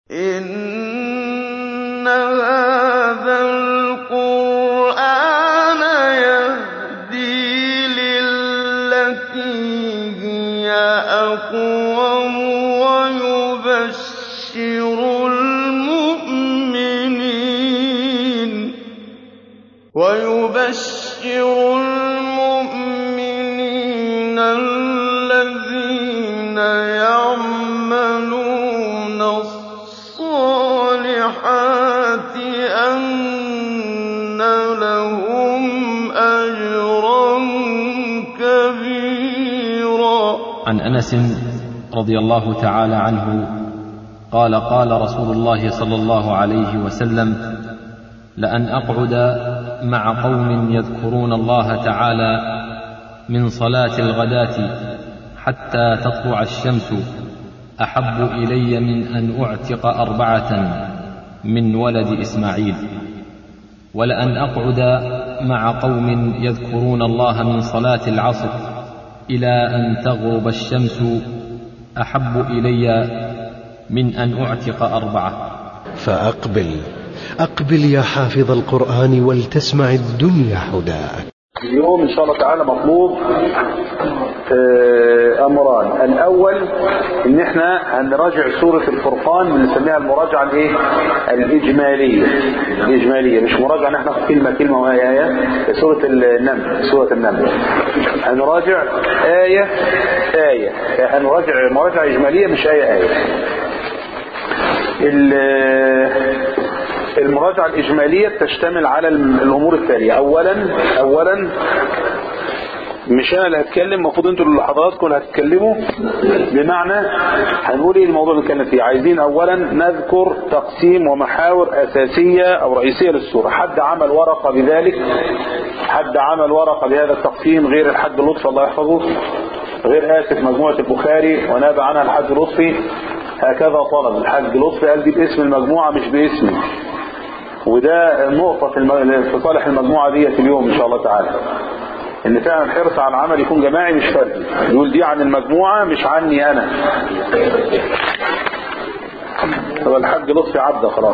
إِنَّ هَٰذَا الْقُرْآنَ يَهْدِي لِلَّتِي هِيَ أَقْوَمُ وَيُبَشِّرُ الْمُؤْمِنِينَ الَّذِينَ يَعْمَلُونَ الصَّالِحَاتِ أَنَّ لَهُمْ أَجْرًا كَبِيرًا عن انس رضي الله تعالى عنه قال قال رسول الله صلى الله عليه وسلم لان اقعد مع قوم يذكرون الله تعالى من صلاه الغداه حتى تطلع الشمس احب الي من ان اعتق اربعه من ولد اسماعيل ولان اقعد مع قوم يذكرون الله من صلاه العصر الى ان تغرب الشمس احب الي من ان اعتق اربعه فأقبل أقبل يا حافظ القرآن ولتسمع الدنيا هداك اليوم ان شاء الله تعالى مطلوب آه، امران الاول ان احنا هنراجع سورة الفرقان بنسميها المراجعة الايه الاجمالية الاجمالية مش مراجعة ان احنا ناخد كلمة كلمة وهي آية سورة النمل سورة النمل هنراجع آية آية هنراجع مراجعة اجمالية مش آية آية المراجعة الإجمالية تشتمل على الأمور التالية أولا أولا مش أنا اللي هتكلم المفروض أنتوا اللي حضراتكم اللي هتتكلموا بمعنى هنقول إيه الموضوع اللي نتكلم فيه عايزين أولا نذكر تقسيم ومحاور أساسية أو رئيسية للسورة حد عمل ورقة بذلك حد عمل ورقة بهذا التقسيم غير الحد لطفي الله يحفظه غير آسف مجموعة البخاري ونابع عنها الحاج لطفي هكذا طلب الحاج لطفي قال دي باسم المجموعة مش باسمي وده نقطة في, الم... في صالح المجموعة ديت اليوم إن شاء الله تعالى إن فعلا الحرص على العمل يكون جماعي مش فردي يقول دي عن المجموعة مش عني أنا هو الحاج لطفي عبده خلاص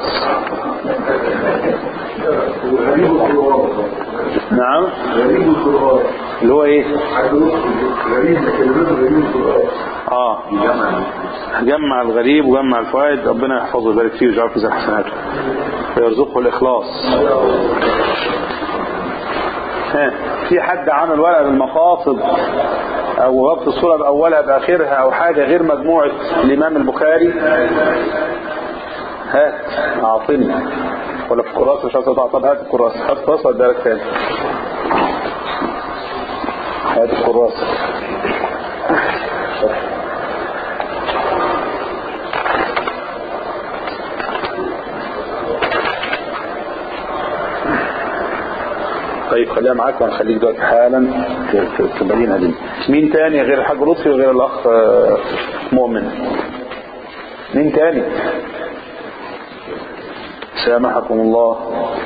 نعم اللي هو ايه اه جمع الغريب وجمع الفوائد ربنا يحفظه ويبارك فيه ويجعله في حسناته ويرزقه الاخلاص ها في حد عمل ورقه بالمقاصد او ربط الصوره باولها باخرها او حاجه غير مجموعه الامام البخاري هات اعطني ولا في الكراسه مش عايز طب هات الكراسه هات الكراسه واديها لك تاني هات الكراسه طيب خليها معاك وهنخليك دلوقتي حالا تبينها دي مين تاني غير الحاج لطفي وغير الاخ مؤمن مين تاني سامحكم الله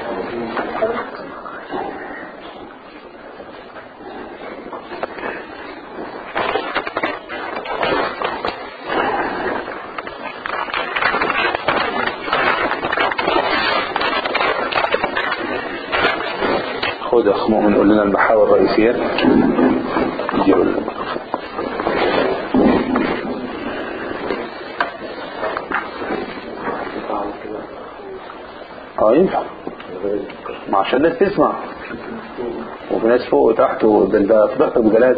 خد يا اخ مؤمن قول لنا المحاور الرئيسية اديله اه ينفع ما عشان الناس تسمع وفي ناس فوق وتحت وده ده فضحت بجلاد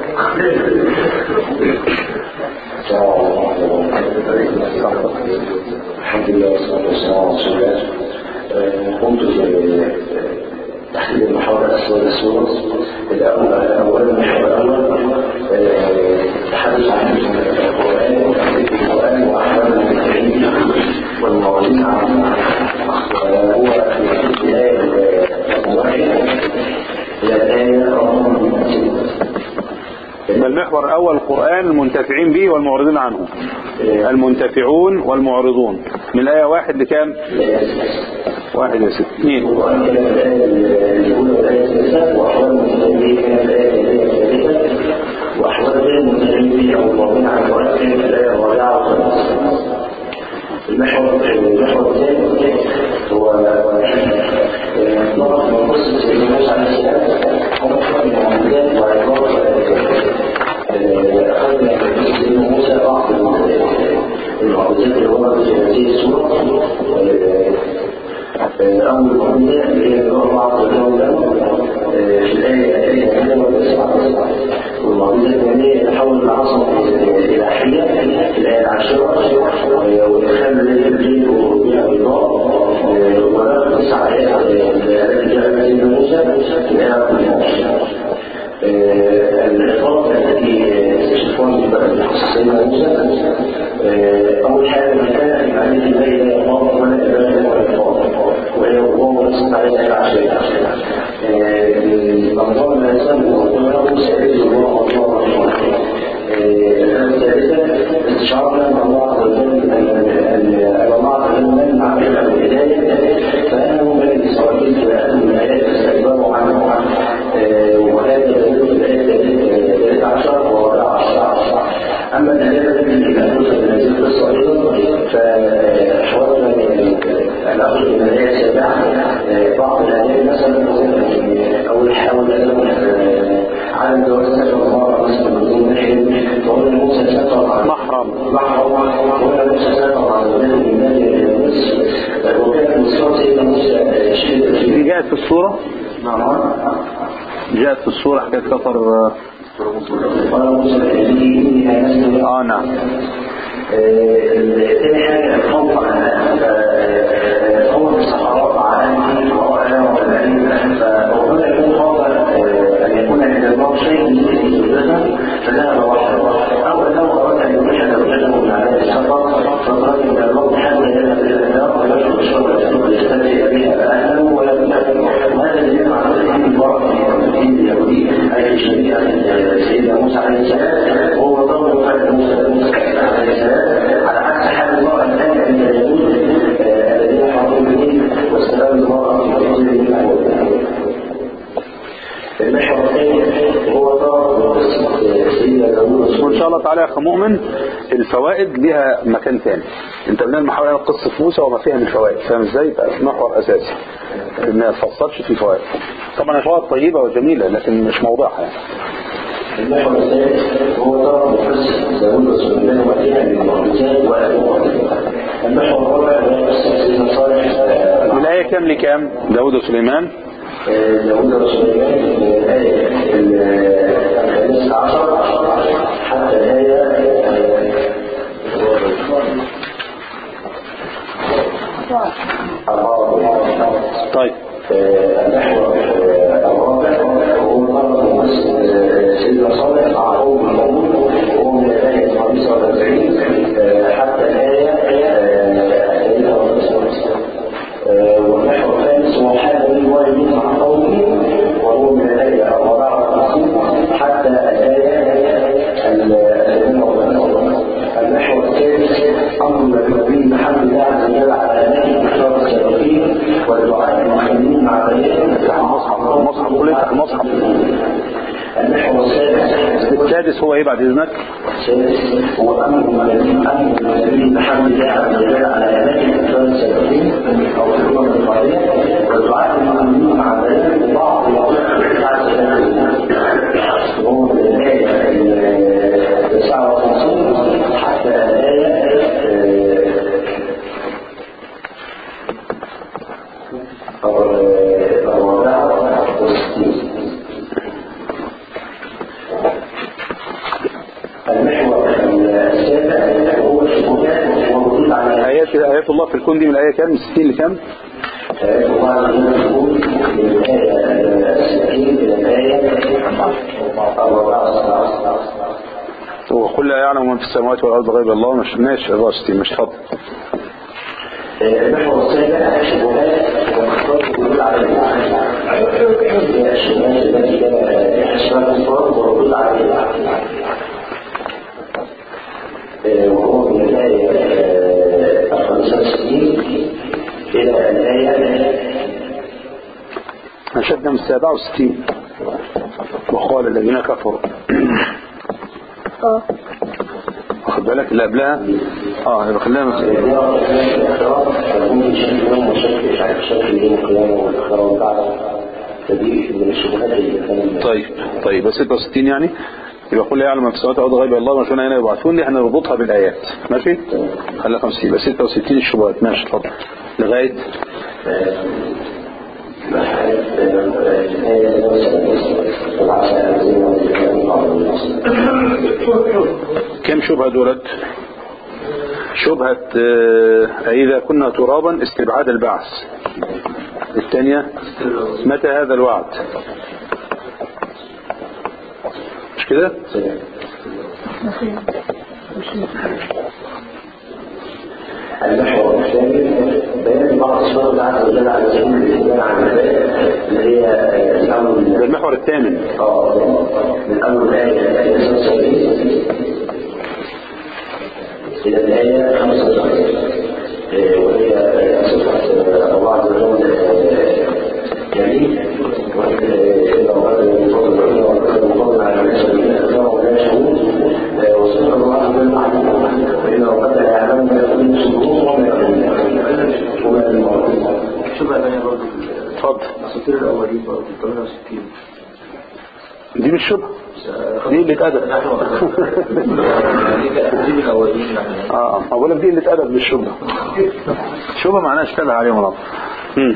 الحمد لله والصلاة والسلام على رسول الله قمت بتحديد المحاور الأسود السورة أولا المحور الأول التحدث عن القرآن وتحديد القرآن وأحوال المتابعين والمواعيد عن هو في الآية الواحدة إلى الآية رقم المحور الأول القرآن المنتفعين به والمعرضين عنه المنتفعون والمعرضون من الآية واحد لكام واحد يا ست اثنين وأن كان الآية الأولى والآية الثالثة وأحوال المتابعين كانت الآية الثالثة وأحوال غير المتابعين به أو المعرضين عن القرآن كانت الآية الرابعة والخامسة المحور المحور الثاني هو نظر من قصة سيدنا موسى عليه السلام هو من المعجزات وعبارة أخذنا من سيدنا موسى بعض المعجزات اللي وردت في هذه السورة أول معجزة اللي هي بعض الدولة في الآية الآية 109 والمعجزة الثانية تحول العصا إلى حية في الآية العاشرة وإدخال الذي يجيب بها بيضاء ولا تسع آيات التي جاء بها سيدنا موسى في الآية 12 العقاب التي استشفون بقصة سيدنا موسى أول حاجة كان في معرفة الله لا يقام ولا إبادة ولا إقام وهي وهو نص عليها العشرة الأمطار لا يسمى وله سائل الله الله الثالثة استشعرنا مع الله عز وجل أن الله عز وجل من معرفة الهداية فأنه بني إسرائيل فأتوا من آيات فاستكبروا عنه وهذا يدل في الآية الثالثة عشر ورابع عشر أما الآيات التي لا توجد من هذه القصة أيضا فحاولنا أن أخرج من الآية السابعة بعض الآيات مثلا أول حاول على الجواز سفر الله مثلا من دون محرم وقلنا موسى سفر عن محرم محرم وقلنا موسى سفر عن ذلك من مال مصر وكان مصر سيدنا موسى شهد دي جاءت في الصورة نعم جاءت في الصورة حكاية سفر قال موسى لأبيه إني أنزل اه نعم تاني حاجة الخوف هو الصحراء عن ورأى ومدعين فربما يكون خوف أن يكون عند الله شيء يجري جلده فذهب وحده أو أنه أراد أن يبحث وجهه من عذاب السفر فقال إن الله حتى يذهب إلى النار ويشرب الشرب يستمتع بها أهله ولا يمكن وهذا الذي على الدين البركة في الدين اليهودي أي شريعة سيدنا موسى عليه السلام وهو ضمن حال موسى موسى عليه السلام على عكس حال المرأة الثانية عند اليهود الذين حرموا الدين واستلام المرأة في رجل المحور الثاني هو طار قصة سيدنا داوود وان شاء الله تعالى يا اخ مؤمن الفوائد لها مكان ثاني انت من المحاور عن قصه موسى وما فيها من فوائد فاهم ازاي يبقى محور اساسي ما تفصلش في فوائد طبعا الفوائد طيبه وجميله لكن مش موضوعها يعني المحور الثالث هو طرف قصة داوود وسليمان وفيها من المعجزات والمعجزات المحور الرابع هو قصة سيدنا صالح الآية كام لكام داود وسليمان داوود وسليمان الآية الخامسة عشر حتى الآية أربعة طيب المحور الرابع هو طرف سيدنا صالح مع قوم الموت وهو من الآية الخامسة والأربعين حتى الآية والمحور الخامس هو حال الوالدين مع قومه وهو من الآية الرابعة والخمسين حتى الآية الذين المحور الثالث أمر النبي محمد الله عز وجل على نبي بشرط السابقين والدعاء المحرمين مع بيان المصحف المصحف قول افتح المصحف المحور السادس السادس هو ايه بعد اذنك السادس هو أمر النبي أمر النبي محمد الله عز وجل على نبي بشرط السابقين أو في الأمم الفاضلة والدعاء المحرمين مع بيان بعض الأوقات وهو من الآية التسعة وخمسين حتى الآية الرابعة والستين المحور السابع هو الشبهات والردود على ايات ايات الله في الكون دي من الايه كام من 60 لكام الله عز وجل يقول من الآية الستين إلى الآية الرابعة وقل لا يعلم من في السماوات والارض غيب الله مش ماشي 64 مش اتفضل المحور السابع الشبهات واختار الردود على هي الشبهات التي جاء اشراك الفرق والردود عليها وهو من الآية الخمسة والستين إلى الآية نشدنا من 67 وقال الذين كفروا اه واخد بالك اللي قبلها اه يبقى خلينا الزيارة في الاختراع فممكن شكل يوم وشكل مش عارف شكل يوم القيامة والاختراع والبعث فدي من الشبهات اللي كان طيب طيب بس 66 يعني يبقى قل لا يعلم ما في السماوات والارض غيب الله وما هنا يبعثون دي هنربطها بالايات ماشي خليها 50 يبقى 66 الشبهات ماشي اتفضل لغايه كم شبهه دولت شبهة آه، إذا كنا ترابا استبعاد البعث الثانية متى هذا الوعد مش كده المحور الثاني بيان بعض الصور الله عز وجل على سبيل الاستدلال على الآية اللي هي الأمر ده المحور الثامن من أمر الآية الآية 75 إلى الآية 75 وهي صفة الله عز وجل جميل إذا أراد أن يفضل العلم وأكثر المفضل على الناس الذين أكثروا ولا يشعرون وصفة الله عز وجل معلومة فإن ربك لا يعلم ما يكون في الصدور وما يكون وما المعلومة شبه بين برضه اتفضل الاساطير الاولين برضه 68 دي مش شبهة دي اللي اتأدب الاساطير الاولين يعني اه ما بقول لك دي اللي اتأدب مش شبهة شبهة معناها اشتبه عليهم الأمر امم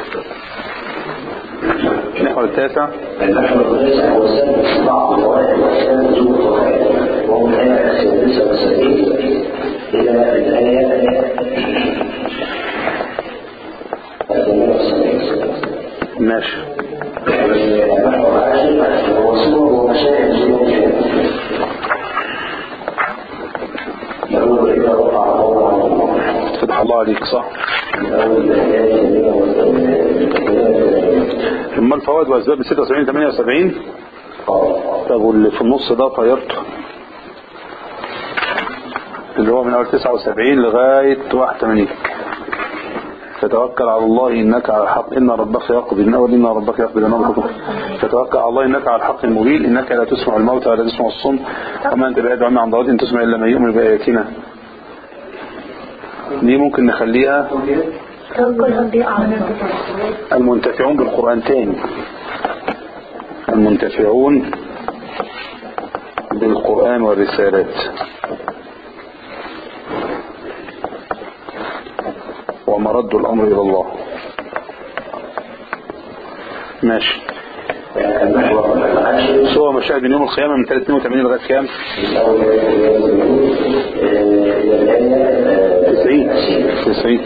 المحور التاسع المحور التاسع هو سبب بعض الفوائد والأحكام وجوب الفوائد وهو من الآية السادسة والسبعين إلى الآية الثامنة والسبعين ماشي المحور العاشر هو صور ومشاهد زيوت يقول إذا وقع الله على الله فتح الله عليك صح من أول الآيات الثامنة والسبعين ثم الفوائد وأسباب 76 78 طب واللي في النص ده طيرته اللي هو من أول 79 لغاية 81 فتوكل على الله إنك على الحق إن ربك يقضي من أول إن ربك يقضي من أول فتوكل على الله إنك على الحق المبين إنك لا تسمع الموتى ولا تسمع الصم وما أنت بعيد عن ضوات إن تسمع إلا من يؤمن بآياتنا دي ممكن نخليها المنتفعون بالقرآن تاني المنتفعون بالقرآن والرسالات ومرد الأمر إلى الله ماشي المحور العاشر سوى مشاهد من يوم القيامة من 82 لغاية كام؟ من أول إلى الآية 90 90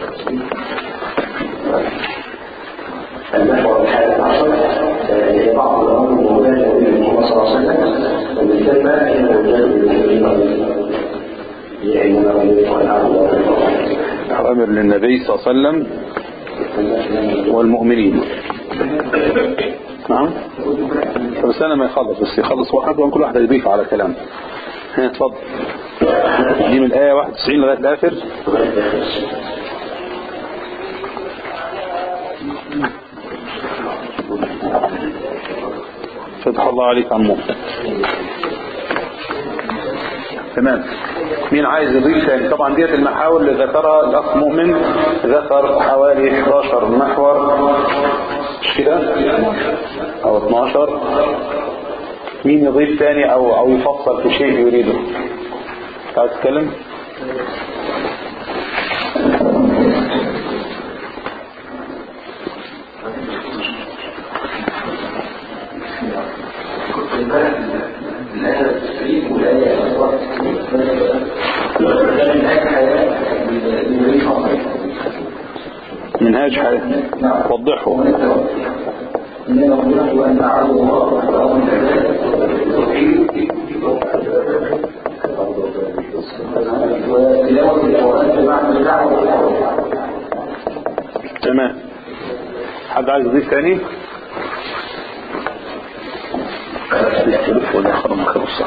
المحور الحادي عشر هي بعض الأمر المباشر إلى محمد صلى الله عليه وسلم وبالكلمة هي موجودة بالكلمة لأننا نريد أن نعبد أوامر للنبي صلى الله عليه وسلم والمؤمنين نعم بس أنا ما يخلص بس يخلص واحد وان كل واحد يضيف على كلام ها اتفضل دي من الآية 91 لغاية الآخر فتح الله عليك عمو تمام مين عايز يضيف تاني طبعا ديت المحاور اللي ذكرها الاخ مؤمن ذكر حوالي 11 محور مش كده او 12 مين يضيف تاني او او يفصل في شيء يريده عايز تتكلم منهاج حياة وضحه تمام حد عايز يضيف تاني التليفون اخر ما خلص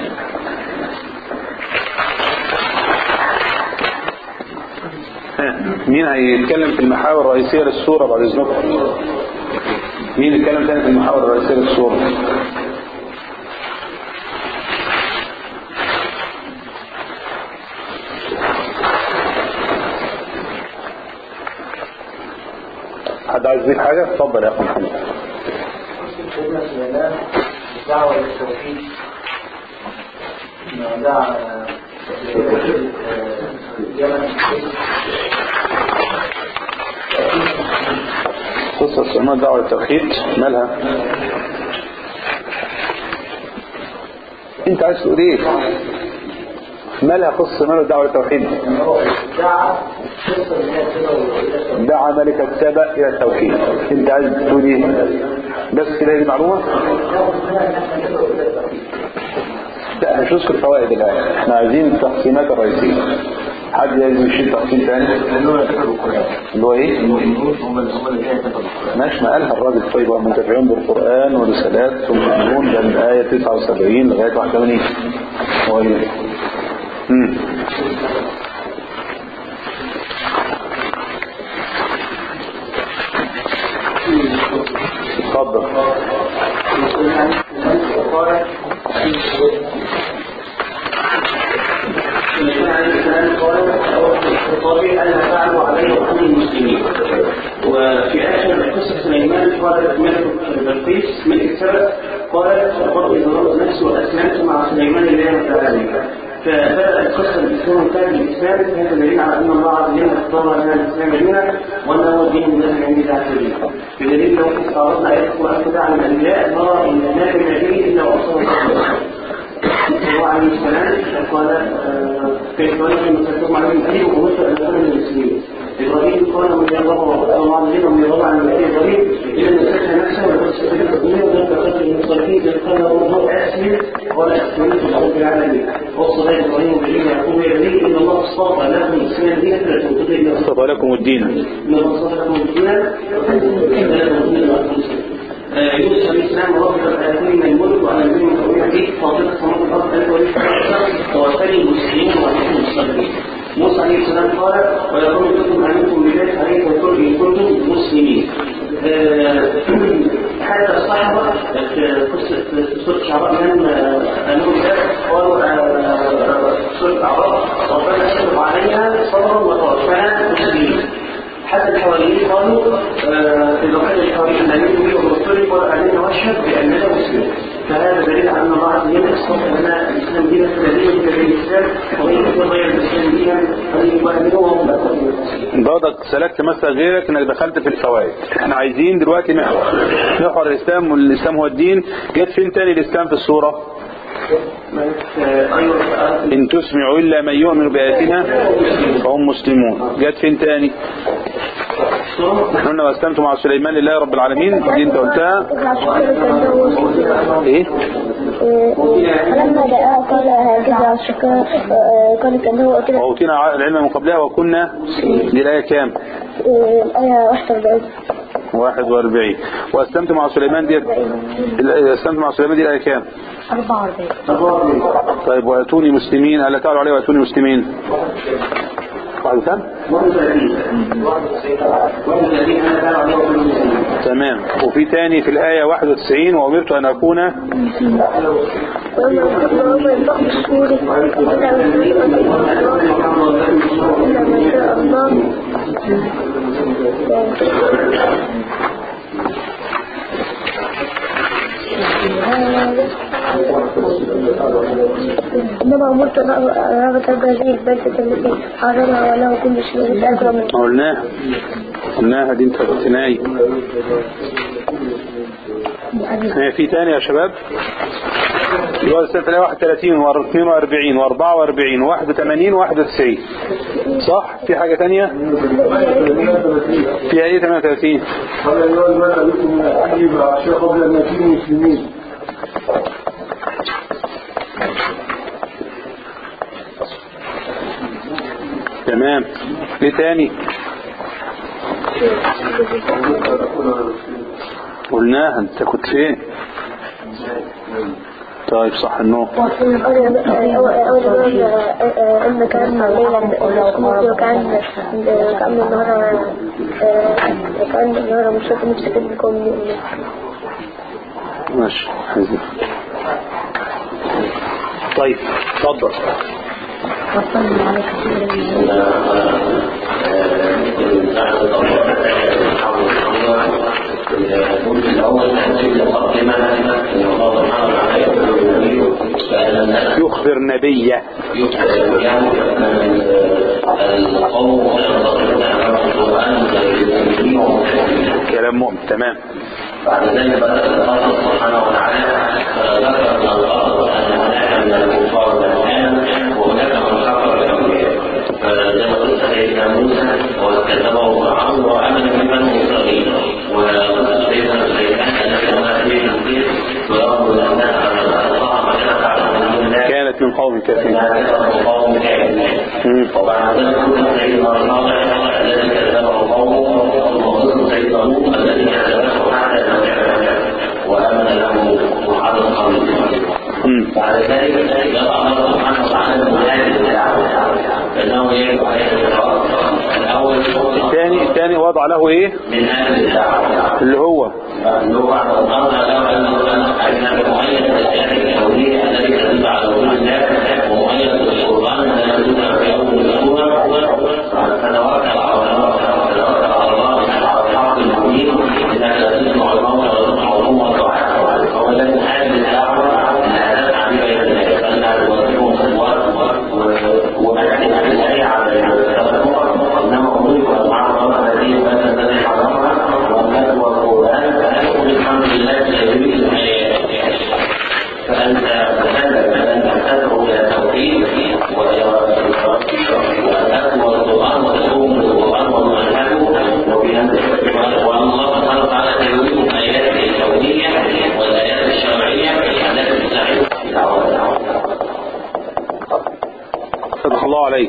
ها، مين هيتكلم في المحاور الرئيسية للسورة بعد اذنكم مين يتكلم تاني في المحاور الرئيسية للسورة حد عايز يضيف حاجة اتفضل يا اخو محمد سيدنا سليمان الدعوة للتوحيد ما دعا اليمن قصة سليمان دعوة للتوحيد مالها انت عايز تقول ايه مالها قصة سليمان الدعوة للتوحيد دعا قصة من هي كده دعا ملك السبأ الى التوحيد انت عايز تقول ايه بس كده دي معلومة لا مش نذكر فوائد الآية احنا عايزين التقسيمات الرئيسية حد لازم يشيل تقسيم تاني اللي هو ايه ماشي ما قالها الراجل طيب والمنتفعون بالقرآن ورسالات ثم يؤمنون ده من آية 79 لغاية 81 هو ايه مم. اتفضل وفي آخر قصة سليمان قال ملك بلقيس ملك سبأ قال فقد ظلمت نفسي وأسلمت مع سليمان لله رب العالمين فبدأت قصة الإسلام وكان الإسلام هذا دليل على أن الله عز وجل اختار لنا الإسلام دينا وأنه هو الدين الذي عند الله عز وجل بدليل لو استعرضنا آيات القرآن كده عن الأنبياء نرى أن ما من نبي إلا وأصاب الله عليه السلام قال آه، كيف قال ان تكتب عليهم اهل وامرت ان اكون من المسلمين ابراهيم قال من الله الله عز وجل ومن الله عن النبي ابراهيم الى ان سكن نفسه ولقد استفدت الدنيا وذلك قدر المصطلحين اذ قال له الله اسلم قال اسلمت لرب العالمين وصى بين ابراهيم وبين يعقوب يا بني ان الله اصطفى لكم الاسلام دينا فلا تبتغي الا اصطفى لكم الدين ان الله اصطفى لكم الدين فلا تبتغي الا يوسف عليه السلام ربط الآيتين من الملك وعلى الدين من فيه فاطمة سماوات الأرض أنت وليس توفني المسلمين وأنتم المصلين موسى عليه السلام قال ويقول لكم علمتم بالله عليه ويقول إن كنتم مسلمين آه، حتى الصحابة في قصة في سورة الشعراء من أنهم قالوا آه، سورة الأعراف ربنا اشرف علينا صبرا وتوفنا مسلمين حتى الحواريين قالوا آه، إذا كان الحواريين أن يؤمنوا به ورسوله قال علينا واشهد بأننا مسلمون فهذا دليل على أن الله عز وجل اصطفى لنا الإسلام دينا فالذين في دين الإسلام ومن يكون غير الإسلام دينا فليؤمنوا وهم لا يؤمنون برضك سلكت مثلا غيرك انك دخلت في الفوائد احنا عايزين دلوقتي محور محور الاسلام والاسلام هو الدين جت فين تاني الاسلام في الصورة آه، أيوة آه، ان تسمعوا الا من يؤمن بآياتنا فهم مسلمون جت فين تاني احنا قلنا واسلمت مع سليمان لله رب العالمين دي انت قلتها ايه فلما دعا قال هكذا الشكر قال كان هو كده واوتينا العلم من قبلها وكنا دي الايه كام الآية 41 41 واسلمت مع سليمان دي اسلمت مع سليمان دي الايه كام 44 طيب واتوني مسلمين الا تعالوا عليه واتوني مسلمين واحد كام 31 أنا كان عليه وكل المسلمين تمام وفي تاني في الآية 91 وأمرت أن أكون ويوم يوم ينفخ في الصور إلا ما شاء الله إنما أمرت أن أرغب هذه البلدة التي حرمها وله كل شيء تأكل من قلناها قلناها دي انت قلتناي هي في تاني يا شباب اللي هو السنة 31 و 42 و 44 و 81 و 91 صح في حاجة تانية فيها ايه 38 قال يا أيها الملأ بكم من أجيب عشاء قبل أن يكونوا مسلمين تمام ايه تاني قلناها انت كنت فين طيب صح النوم أول أن كان ليلة وكان كان النهار كان النهار مش فاكر نفسي بكم ماشي حزين طيب اتفضل وصلنا على كثير من الأجنبية القوم وينتظرون أمام القرآن كلام مؤمن تمام بعد ذلك بدأ الله سبحانه وتعالى ذكر من الأرض أن هناك من الكفار من آمن وهناك من كفر بالأنبياء فزي ما قلت سيدنا موسى وكذبه فرعون وآمن من بني إسرائيل وسيدنا سليمان الذي هو أهل الخير ويرد الأبناء على الله ما كان تعلم من الله كانت من قوم كافرين قوم كافرين وبعد ذلك كنا سيدنا صالح الذي كذبه قومه وقصة سيدنا لوط الذي كذبه حتى المكان وآمن له وحد القوم مم. بعد ذلك يضع الله سبحانه وتعالى المنهج الدعوة فإنه يجب عليه الإخلاص الأول الثاني الثاني وضع له ايه من أهل الدعوة اللي هو اللي هو بعد الأمر له أنه أن مؤيد بالآيات الكونية التي تدل على وجود الله ومؤيد بالقرآن الذي يدل في أول السورة فنوكل على الله فنوكل على الله على الحق المبين إنك لا تسمع الموت وتسمع الأم والدعاء فهو الذي حاجة الدعوة أنها تسعى بين الناس فإنها توظفهم خطوات وأن الآية على التصور إنما أمرك مع الله الذي لا تنتهي حرامها وأنك والقرآن فأنتم الحمد لله الذي الآيات فأنت تتكلم أن تدعو إلى التوحيد وأن تتلو القرآن وتقوم بالقرآن وتنهجه والله سبحانه وتعالى يريد آياته الكونية والآيات الشرعية التي تساعد في دعوة الدعوة فتح الله عليك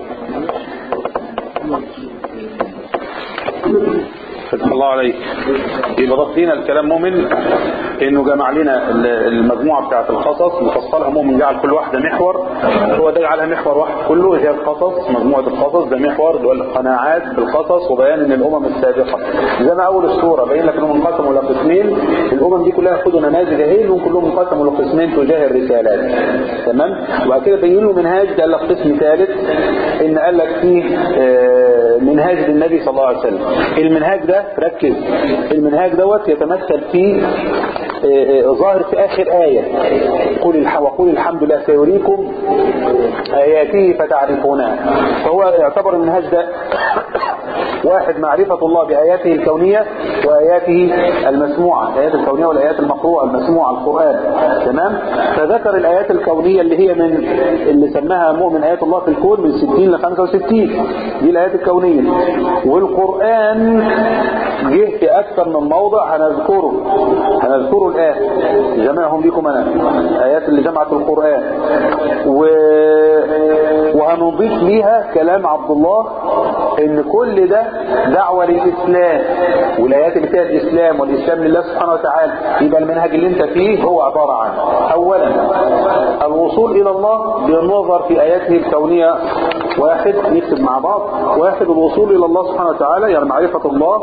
فتح الله عليك يبقى ضاف لنا الكلام مؤمن انه جمع لنا ال- المجموعه بتاعت القصص مفصلها مؤمن جعل كل واحده محور هو ده جعلها محور واحد كله هي القصص مجموعه القصص ده محور اللي هو القناعات بالقصص وبيان ان الامم السابقه زي ما اول السوره باين لك انهم انقسموا الى قسمين الامم دي كلها خدوا نماذج اهي انهم كلهم انقسموا لقسمين تجاه الرسالات تمام وبعد كده بين له منهاج ده قال لك قسم ثالث ان قال لك فيه آه، منهاج للنبي صلى الله عليه وسلم المنهاج ده ركز المنهاج دوت يتمثل في آه، آه، ظاهر في اخر ايه قل الح... وقل الحمد لله سيريكم اياته فتعرفونها فهو يعتبر المنهاج ده واحد معرفة الله بآياته الكونية وآياته المسموعة الآيات الكونية والآيات المقروءة المسموعة القرآن تمام فذكر الآيات الكونية اللي هي من اللي سماها مؤمن آيات الله في الكون من 60 ل 65 دي الآيات الكونية والقرآن جه في أكثر من موضع هنذكره هنذكره الآن جمعهم بكم أنا آيات اللي جمعت القرآن و... وهنضيف ليها كلام عبد الله ان كل ده دعوة للإسلام والآيات اللي فيها الإسلام والإسلام لله سبحانه وتعالى يبقى المنهج اللي انت فيه هو عبارة عن أولا الوصول إلى الله بالنظر في آياته الكونية واحد نكتب مع بعض واحد الوصول إلى الله سبحانه وتعالى يعني معرفة الله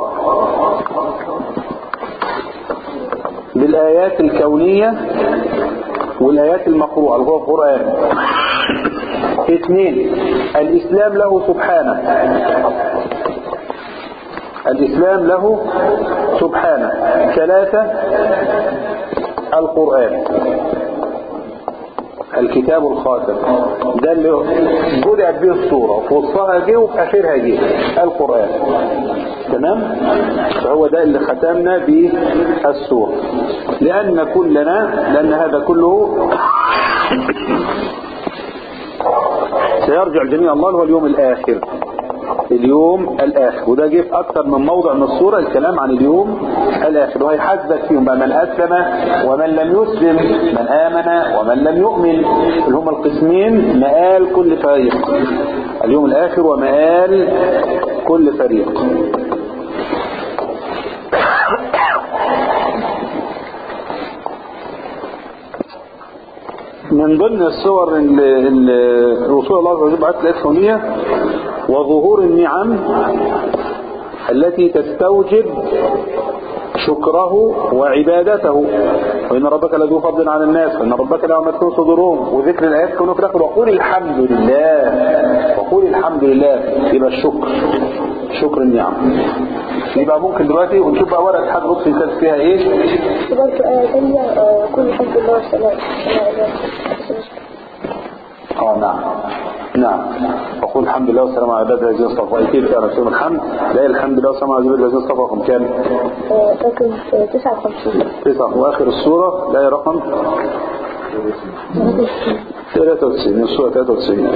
بالآيات الكونية والآيات المقروءة اللي هو القرآن اثنين الإسلام له سبحانه الإسلام له سبحانه ثلاثة القرآن الكتاب الخاتم ده اللي بدأت به الصورة وفي وسطها جه وفي آخرها جه القرآن تمام فهو ده اللي ختمنا به السورة لأن كلنا لأن هذا كله سيرجع جميع الله هو اليوم الآخر اليوم الآخر وده جه في أكثر من موضع من الصورة الكلام عن اليوم الآخر وهيحاسبك فيهم بقى من أسلم ومن لم يسلم من آمن ومن لم يؤمن اللي هم القسمين مآل كل فريق اليوم الآخر ومآل كل فريق من ضمن الصور ال- ال- رسول الله صلى الله عليه وسلم بعث الإسلامية وظهور النعم التي تستوجب شكره وعبادته وإن ربك لذو فضل على الناس وإن ربك له ما تكون صدورهم وذكر الآيات كونه في الآخر وقول الحمد لله وقول الحمد لله يبقى الشكر شكر النعم يبقى ممكن دلوقتي ونشوف بقى ورقة حد لطفي كانت فيها ايه برضه آية تانية آه، كل الحمد لله والسلام اه نعم نعم وقل الحمد لله والسلام على عباد الذين اصطفى ايتين كان رسول الحمد لا الحمد لله والسلام على عباد الذين اصطفى رقم كام؟ آه، رقم آه، 59 تسعة واخر السورة لا رقم 93 السورة 93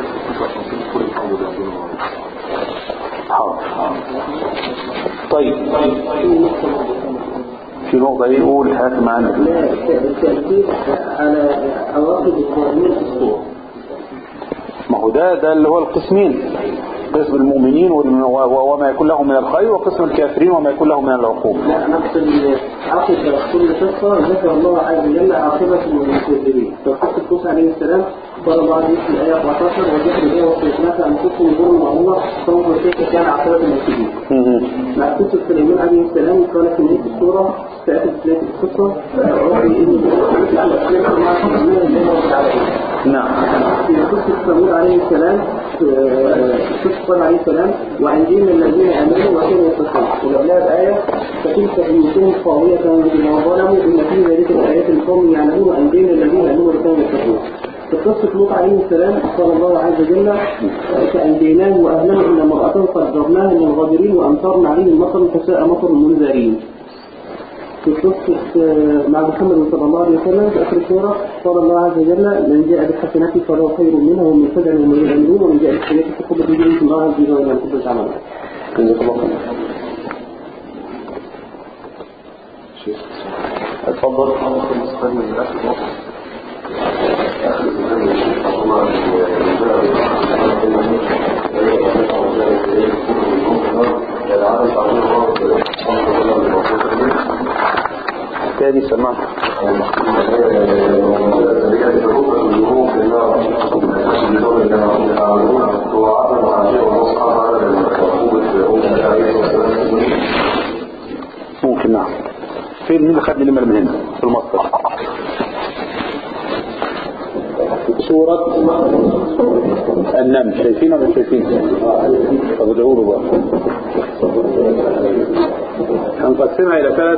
حاضر طيب في نقطة ايه قول هات معانا التأكيد على عواقب التأمين في الصور ما هو ده ده اللي هو القسمين قسم المؤمنين والم- و- وما يكون لهم من الخير وقسم الكافرين وما يكون لهم من العقوبة لا نقصد عاقبة كل قصة ذكر الله عز وجل عاقبة المكذبين فقصة موسى عليه السلام قال الله عز وجل في الآية 14 وذكر الآية وصيتناك أنفسكم ظلم وعمر فانظر كيف كان عاقبة المكذبين مع قصة سليمان عليه السلام قال في نهاية السورة تأتي في نهاية القصة ربي إني نعم في قصة ثمود عليه السلام آه، قصة صالح عليه السلام وعندنا الذين آمنوا وكانوا يتقون ولولا الآية فتلك بيوتهم خاوية بما ظلموا إن في ذلك الآيات لقوم يعلمون وعندنا الذين آمنوا وكانوا يتقون في قصة لوط عليه السلام قال الله عز وجل فأنجيناه وأهله إن امرأته قدرناها من الغابرين وأمطرنا عليهم مطر فساء مطر المنذرين في قصة آه، مع محمد صلى الله عليه وسلم في آخر السورة قال الله عز وجل من جاء بالحسنات فله خير منها ومن فزع من يؤمنون ومن جاء بالسيئات فقد بجنة الله عز وجل ومن كل عمل جزاك الله خير اتفضل تاني سمعت ممكن نعم فين مين اللي خد لي نمر من هنا في المصدر سورة النمل شايفين ولا مش شايفين؟ طب ادعوا له بقى هنقسمها إلى ثلاث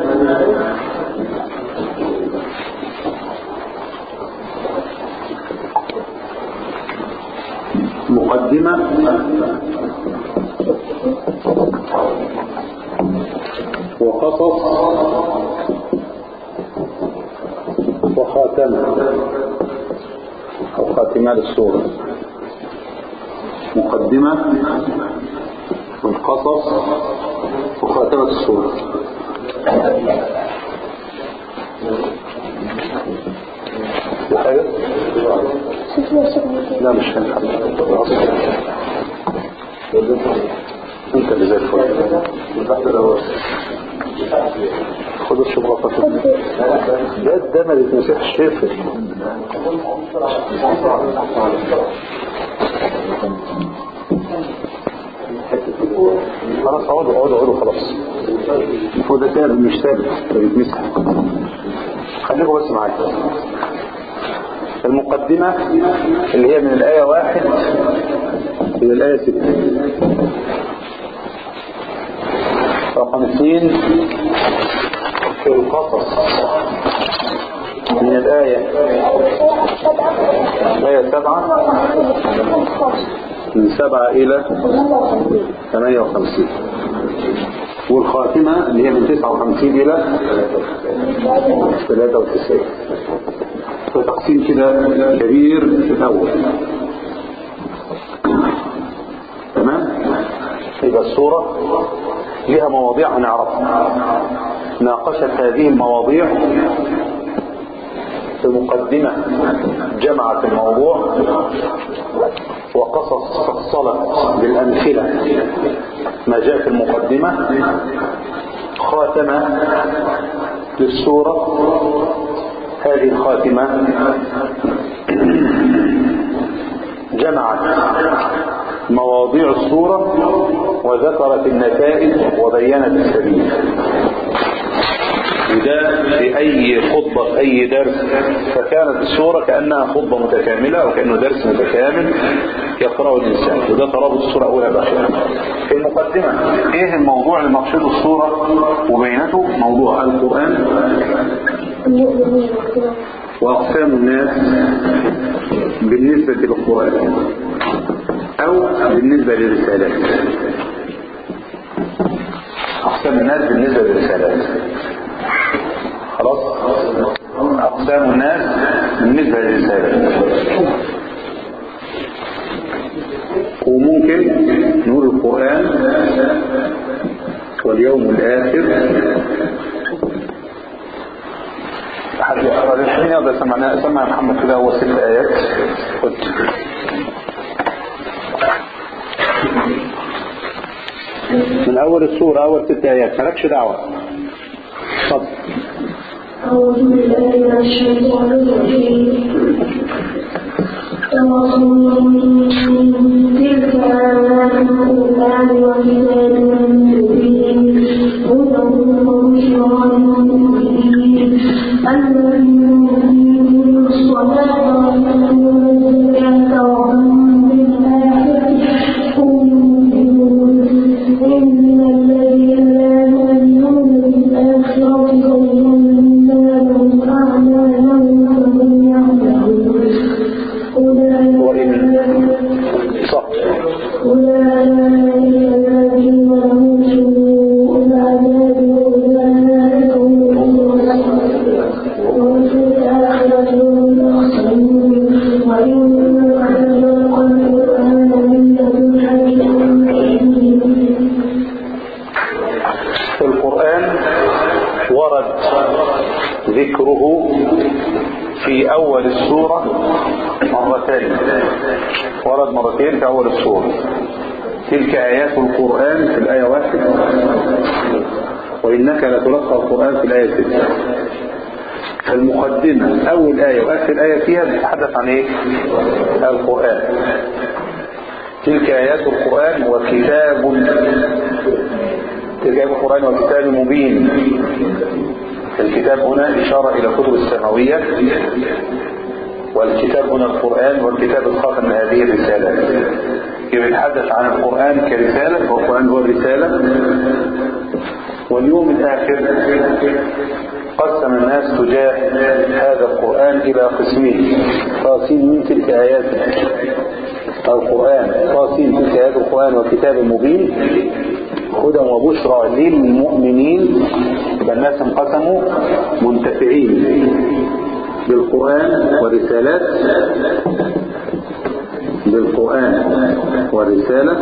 مقدمة وقصص وخاتمة أو خاتمة للسورة مقدمة والقصص وخاتمة السورة في حاجة؟ لا مش هنحب انت اللي زي الفل خد الشبغة ده ده ما يتمسحش شايف خلاص اقعدوا اقعدوا اقعدوا خلاص هو ده ثابت مش ثابت ده بيتمسح خليكم بس معايا المقدمة اللي هي من الآية واحد إلى الآية ستة رقم اثنين في القصص من الآية الآية سبعة من سبعة إلى ثمانية وخمسين والخاتمة اللي هي من تسعة وخمسين إلى ثلاثة وتسعين تقسيم كده كبير في الأول تمام يبقى الصورة لها مواضيع هنعرفها ناقشت هذه المواضيع في المقدمة جمعت الموضوع وقصص فصلت بالأمثلة ما جاء في المقدمة خاتمة للسورة هذه الخاتمة جمعت مواضيع الصورة وذكرت النتائج وبينت السبيل وده في أي خطبة في أي درس فكانت الصورة كأنها خطبة متكاملة وكأنه درس متكامل يقرأه الإنسان وده ترابط الصورة أولى بأخيرا في المقدمة إيه الموضوع المقصود الصورة وبينته موضوع القرآن المؤمنين وكده وأقسام الناس بالنسبة للقرآن أو بالنسبة للرسالات أقسام الناس بالنسبة للرسالات خلاص أقسام الناس بالنسبة للرسالات وممكن نقول القرآن واليوم الآخر حد يقرأ الحين يقدر سمعنا سمع محمد كده هو ست آيات خد من أول السورة أول ست آيات مالكش دعوة اتفضل أعوذ بالله من الشيطان الرجيم تواصل تلك آيات القرآن وكتاب مبين هدى وبشرى للمؤمنين الذين يقيمون الصلاة ويؤتون الزكاة وهم بالآخرة هم يؤمنون إن الذين لا يؤمنون بالآخرة زينا لهم أعمالهم فهم يعملون وإن صح أولئك الذين لهم سوء العذاب وأولئك هم المفلحون وفي الآخرة هم الأخسرون وإن خلق القرآن من لدن حكيم عليم في القرآن ورد ذكره في أول السورة مرتين ورد مرتين في أول السورة تلك آيات القرآن في الآية واحد وإنك لتلقى القرآن في الآية ستة المقدمة أول آية وآخر آية فيها بتتحدث عن إيه؟ القرآن تلك آيات القرآن وكتاب كتاب القرآن وكتاب مبين الكتاب هنا إشارة إلى كتب السماوية والكتاب هنا القرآن والكتاب الخاتم من هذه الرسالات يبقى يتحدث عن القرآن كرسالة والقرآن هو الرسالة واليوم الآخر قسم الناس تجاه هذا القرآن إلى قسمين قاسين من تلك آيات القرآن قاسين تلك آيات القرآن وكتاب مبين هدى وبشرى للمؤمنين يبقى الناس انقسموا منتفعين بالقرآن والرسالات بالقرآن والرسالة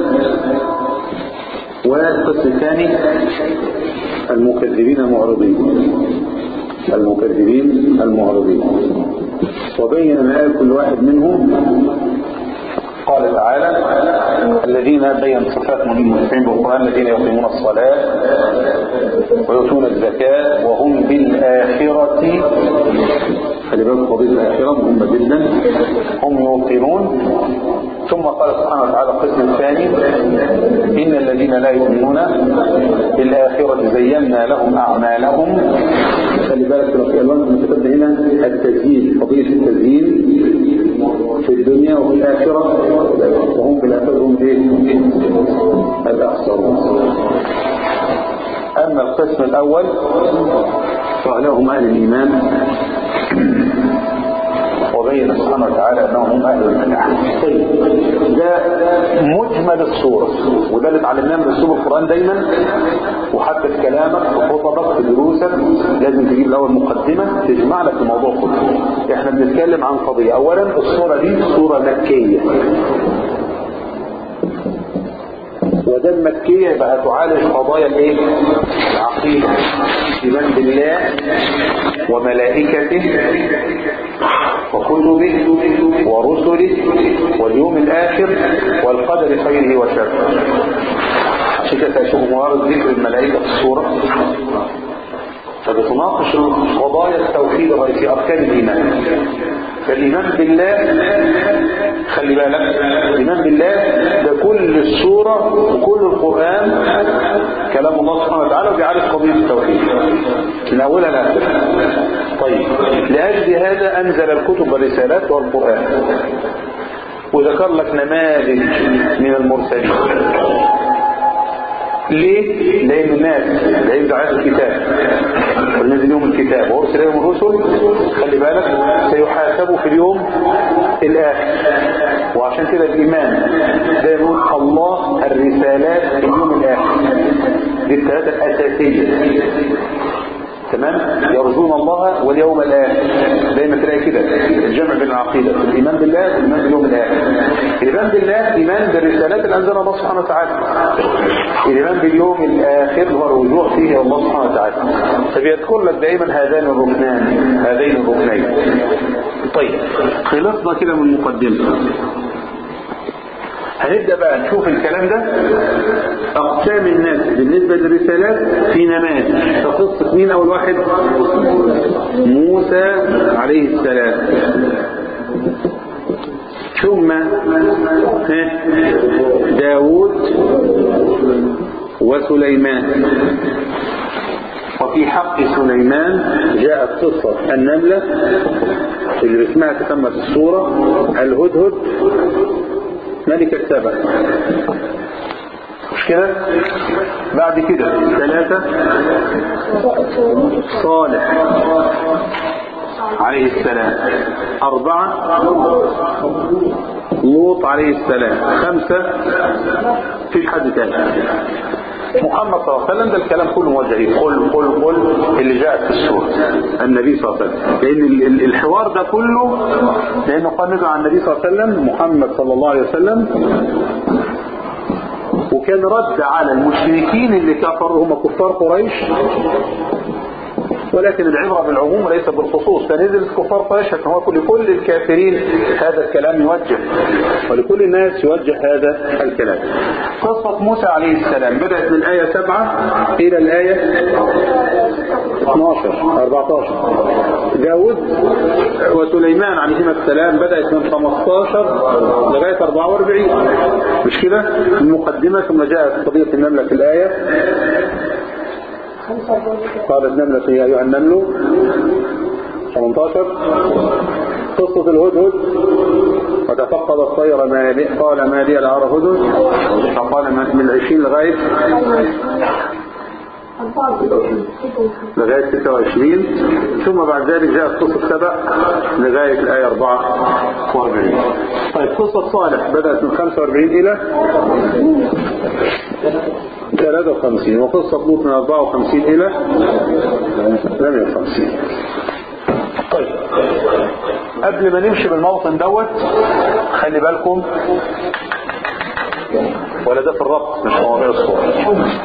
والقسم الثاني المكذبين المعرضين المكذبين المعرضين وبين ما قال كل واحد منهم قال تعالى الذين بين صفات المسلمين بالقرآن الذين يقيمون الصلاة ويؤتون الزكاة وهم بالآخرة خلي بالك قضية الآخرة مهمة جدا هم يوقنون ثم قال سبحانه وتعالى القسم الثاني إن الذين لا يؤمنون بالآخرة زينا لهم أعمالهم خلي بالك في الألوان المتقدمة هنا التزيين قضية التزيين في الدنيا وفي الآخرة وهم بالآخرة هم إيه؟ الأخسرون أما القسم الأول فهم أهل الإيمان وبين سبحانه وتعالى أنهم هم أهل المنع طيب ده مجمل الصورة وده اللي اتعلمناه من أسلوب القرآن دايما وحتى في كلامك في خطبك في دروسك لازم تجيب الأول مقدمة تجمع لك الموضوع كله احنا بنتكلم عن قضية أولا الصورة دي صورة مكية ودام مكية يبقى تعالج قضايا الايه العقيدة ايمان بالله وملائكته وكتبه ورسله واليوم الآخر والقدر خيره وشره عشان كده تشوف موارد ذكر الملائكة في السورة فبتناقش قضايا التوحيد الرئيسي أركان الإيمان فالإيمان بالله خلي بالك الإيمان بالله ده كل السورة وكل القرآن كلام الله سبحانه وتعالى وبيعرف قضية التوحيد من أولها لآخرها طيب لأجل هذا أنزل الكتب والرسالات والقرآن وذكر لك نماذج من المرسلين ليه؟ لأن الناس لا ينزع عليهم الكتاب ونزل لهم الكتاب وأرسل إليهم الرسل خلي بالك سيحاسبوا في اليوم الآخر وعشان كده الإيمان زي ما نقول الله الرسالات في اليوم الآخر دي الثلاثة الأساسية تمام يرجون الله واليوم الآخر دايما تلاقي كده الجمع بين العقيدة الإيمان بالله والإيمان باليوم الآخر الإيمان بالله إيمان بالرسالات اللي أنزلها الله سبحانه وتعالى الإيمان باليوم الآخر هو الرجوع فيه إلى الله سبحانه وتعالى فبيذكر لك دائما هذان الركنان هذين الركنين طيب خلصنا كده من المقدمة هنبدأ بقى نشوف الكلام ده أقسام الناس بالنسبة للرسالات في نماذج فقصة مين أول واحد موسى عليه السلام ثم داود وسليمان وفي حق سليمان جاءت قصة النملة اللي اسمها تسمى في السورة الهدهد ملك السبع مش كده بعد كده ثلاثة صالح عليه السلام أربعة لوط عليه السلام خمسة فيش حد تاني محمد صلى الله عليه وسلم ده الكلام كله موجه ليه قل قل قل اللي جاءت في السورة النبي صلى الله عليه وسلم لأن الحوار ده كله لأنه قال نزل عن النبي صلى الله عليه وسلم محمد صلى الله عليه وسلم وكان رد على المشركين اللي كفروا هم كفار قريش ولكن العبرة بالعموم وليس بالخصوص فنزل كفار قريش هو لكل الكافرين هذا الكلام يوجه ولكل الناس يوجه هذا الكلام قصة موسى عليه السلام بدأت من الآية 7 إلى الآية 12 14 داود وسليمان عليهما السلام بدأت من 15 لغاية 44 مش كده المقدمة ثم جاءت قضية النملة في الآية قالت نملة يا أيها النمل 18 قصة الهدهد وتفقد الطير ما لي قال ما لي لا أرى هدهد فقال من العشرين لغاية لغاية 26 ثم بعد ذلك جاءت قصة سبع لغاية الآية 44 طيب قصة صالح بدأت من 45 إلى 53 وقصة لوط من 54 إلى 58 طيب قبل ما نمشي بالموطن دوت خلي بالكم ولا ده في الربط مش مواضيع الصورة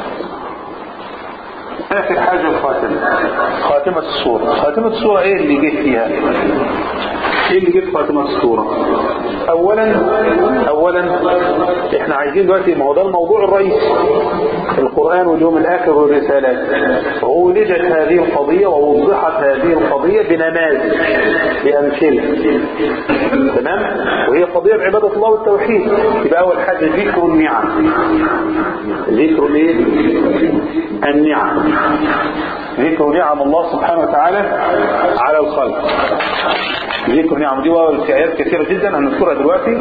آخر حاجة الخاتمة خاتمة الصورة خاتمة الصورة ايه اللي جه فيها ايه اللي جه في خاتمة الصورة اولا اولا احنا عايزين دلوقتي ما هو ده الموضوع الرئيسي القرآن واليوم الاخر والرسالات عولجت هذه القضية ووضحت هذه القضية بنماذج بأمثلة تمام وهي قضية بعبادة الله والتوحيد يبقى اول حاجة ذكر النعم ذكر الايه النعم ذكر نعم الله سبحانه وتعالى على الخلق ذكر نعم دي في آيات كثيرة جدا هنذكرها دلوقتي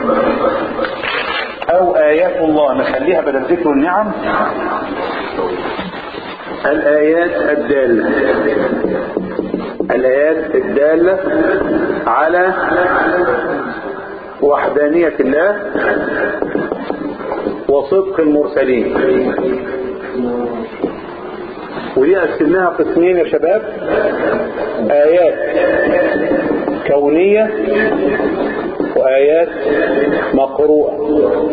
أو آيات الله نخليها بدل ذكر النعم الآيات الدالة الآيات الدالة على وحدانية الله وصدق المرسلين ودي قسمناها قسمين يا شباب آيات كونية وآيات مقروءة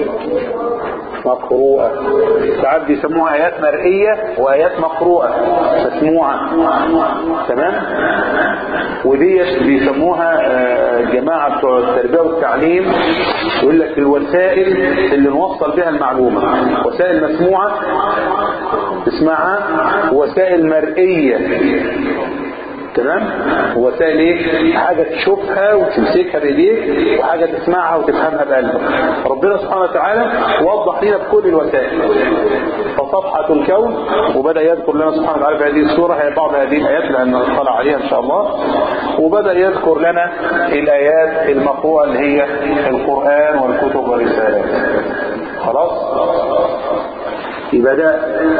مقروءة ساعات بيسموها آيات مرئية وآيات مقروءة مسموعة تمام ودي بيسموها جماعة بتوع التربية والتعليم يقول لك الوسائل اللي نوصل بها المعلومة وسائل مسموعة اسمها وسائل مرئية تمام وسائل ايه حاجة تشوفها وتمسكها بايديك وحاجة تسمعها وتفهمها بقلبك ربنا سبحانه وتعالى وضح لنا بكل الوسائل فصفحة الكون وبدأ يذكر لنا سبحانه وتعالى في هذه السورة هي بعض هذه الآيات لأن نطلع عليها إن شاء الله وبدأ يذكر لنا الآيات المقروءة اللي هي القرآن والكتب والرسالات خلاص يبقى ده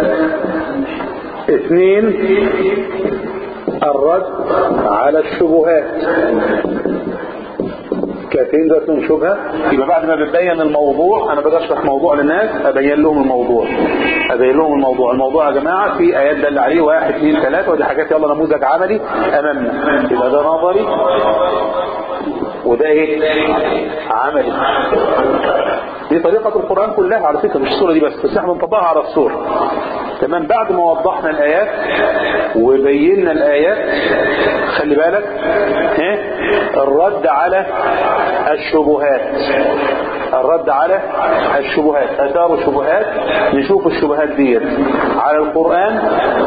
اثنين الرد على الشبهات كافيين ده اسمهم شبهة يبقى بعد ما بتبين الموضوع انا باجي اشرح موضوع للناس ابين لهم الموضوع ابين لهم الموضوع الموضوع يا جماعة في ايات دل عليه واحد اثنين ثلاثة ودي حاجات يلا نموذج عملي امامنا يبقى ده نظري وده ايه عملي دي طريقة القرآن كلها على فكرة مش السورة دي بس بس احنا بنطبقها على السورة تمام بعد ما وضحنا الآيات وبينا الآيات خلي بالك ها الرد على الشبهات الرد على الشبهات أثار الشبهات نشوف الشبهات ديت على القرآن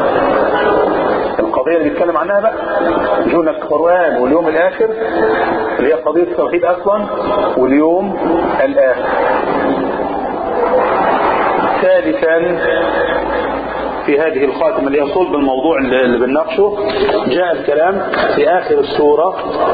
القضية اللي بيتكلم عنها بقى جونا القرآن واليوم الآخر اللي هي قضية التوحيد أصلا واليوم الآخر ثالثا في هذه الخاتمة اللي هي صلب الموضوع اللي بنناقشه جاء الكلام في آخر السورة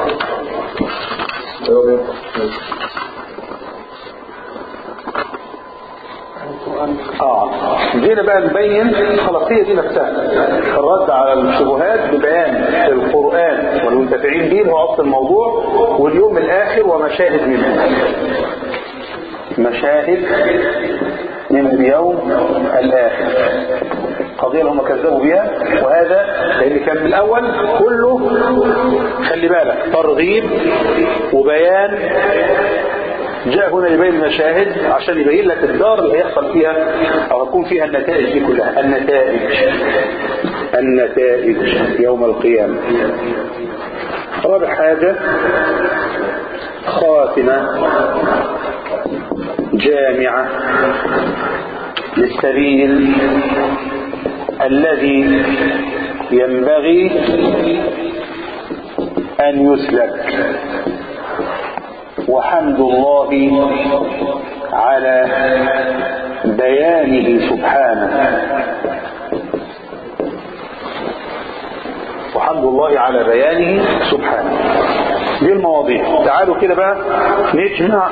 اه جينا بقى نبين خلاص هي دي نفسها الرد على الشبهات ببيان القرآن والمنتفعين به هو أصل الموضوع واليوم الآخر ومشاهد منه مشاهد من اليوم الآخر قضية اللي هم كذبوا بيها وهذا لأن كان من الأول كله خلي بالك ترغيب وبيان جاء هنا يبين المشاهد عشان يبين لك الدار اللي هيحصل فيها او هتكون فيها النتائج دي كلها النتائج النتائج يوم القيامة رابع حاجة خاتمة جامعة للسبيل الذي ينبغي أن يسلك وحمد الله على بيانه سبحانه وحمد الله على بيانه سبحانه دي المواضيع تعالوا كده بقى نجمع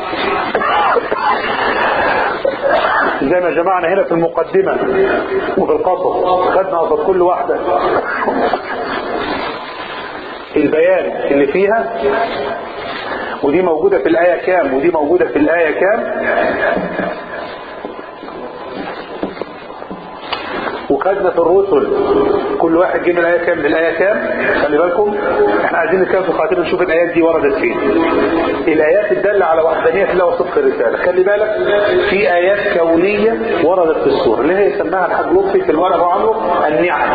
زي ما جمعنا هنا في المقدمة وفي القصص خدنا قصد كل واحدة البيان اللي فيها ودي موجودة في الآية كام ودي موجودة في الآية كام وخدنا في الرسل كل واحد جه من الآية كام للآية كام خلي بالكم احنا عايزين نتكلم في خاطر نشوف الآيات دي وردت فين الآيات الدالة على وحدانية الله وصدق الرسالة خلي بالك في آيات كونية وردت في السورة اللي هي يسماها الحاج لطفي في الورقة وعمره النعم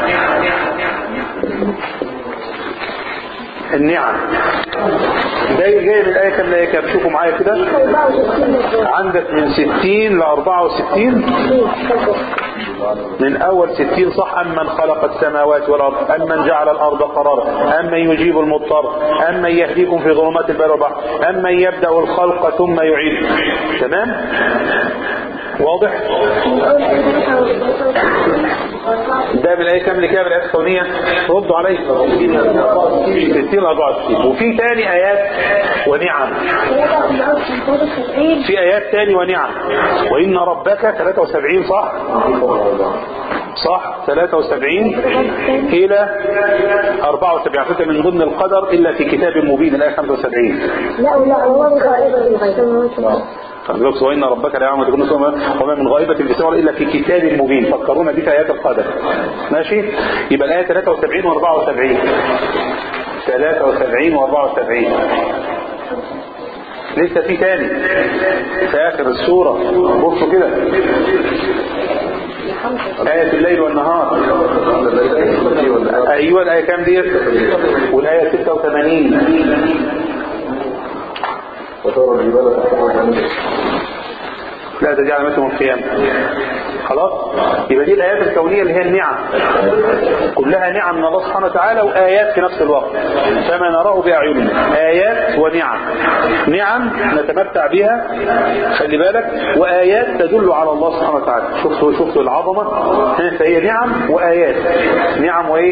النعم جاي جاي من الآية كام لآية كام شوفوا معايا كده عندك من 60 ل 64 من أول 60 صح أمن خلق السماوات والأرض أمن جعل الأرض قرارا أمن يجيب المضطر أمن يهديكم في ظلمات البر والبحر أمن يبدأ الخلق ثم يعيد تمام واضح ده من الآية كام لكام الآيات الكونية ردوا علي 60 64 وفي تاني آيات ونعم في آيات تاني ونعم وإن ربك 73 صح صح 73 إلى 74 على فكرة من ضمن القدر إلا في كتاب مبين الآية 75 لا لا هو غائب فبيقول وإن ربك لا يعلم تكون وما من غائبة في السماء إلا في كتاب مبين فكرونا دي في آيات القدر ماشي يبقى الآية 73 و 74 73 و 74 لسه في تاني في آخر السورة بصوا كده آية الليل والنهار أيوة الآية كام ديت والآية 86 لا ده دي علامات يوم القيامة خلاص يبقى دي الآيات الكونية اللي هي النعم كلها نعم من الله سبحانه وتعالى وآيات في نفس الوقت فما نراه بأعيننا آيات ونعم نعم نتمتع بها خلي بالك وآيات تدل على الله سبحانه وتعالى شفتوا شفتوا العظمة ها، فهي نعم وآيات نعم وإيه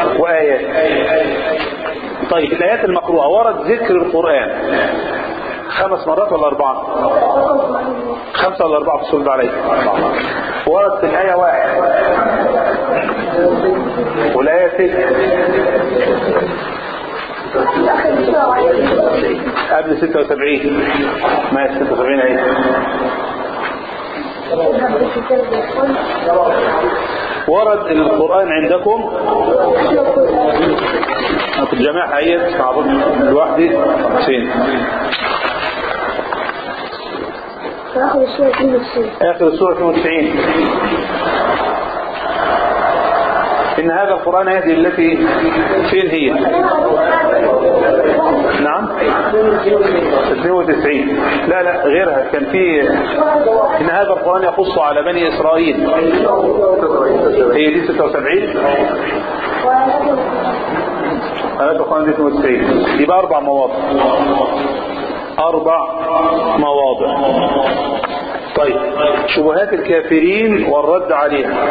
وآيات طيب الآيات المقروءة ورد ذكر القرآن خمس مرات ولا أربعة خمسة ولا أربعة في سورة عليك ورد في الآية واحد والآية ست قبل 76 ما هي 76 ايه ورد القرآن عندكم أنا كنت جامعها هي مع بعض لوحدي فين آخر السورة 92 آخر السورة 92 إن هذا القرآن هذه التي فين هي نعم 92 لا لا غيرها كان في إن هذا القرآن يخص على بني إسرائيل هي دي 76 هذا القرآن دي 92 يبقى أربع مواضع أربع مواضع طيب شبهات الكافرين والرد عليها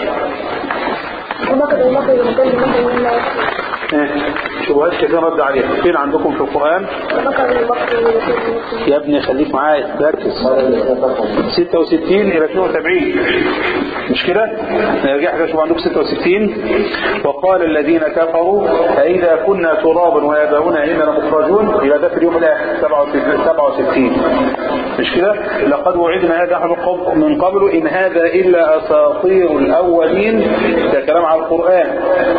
ومكر ومكر ومكر ومكر إيه؟ شبهات كثيرة رد عليها فين عندكم في القرآن ومكر ومكر ومكر يا ابني خليك معايا ركز 66 إلى 72 مش كده نرجع كده شوف عندكم 66 وقال الذين كفروا فإذا كنا ترابا وآباؤنا إننا مخرجون يبقى ده في اليوم الآخر 67 مش كده لقد وعدنا هذا نحن قب- من قبل إن هذا إلا أساطير الأولين ده كلام على القرآن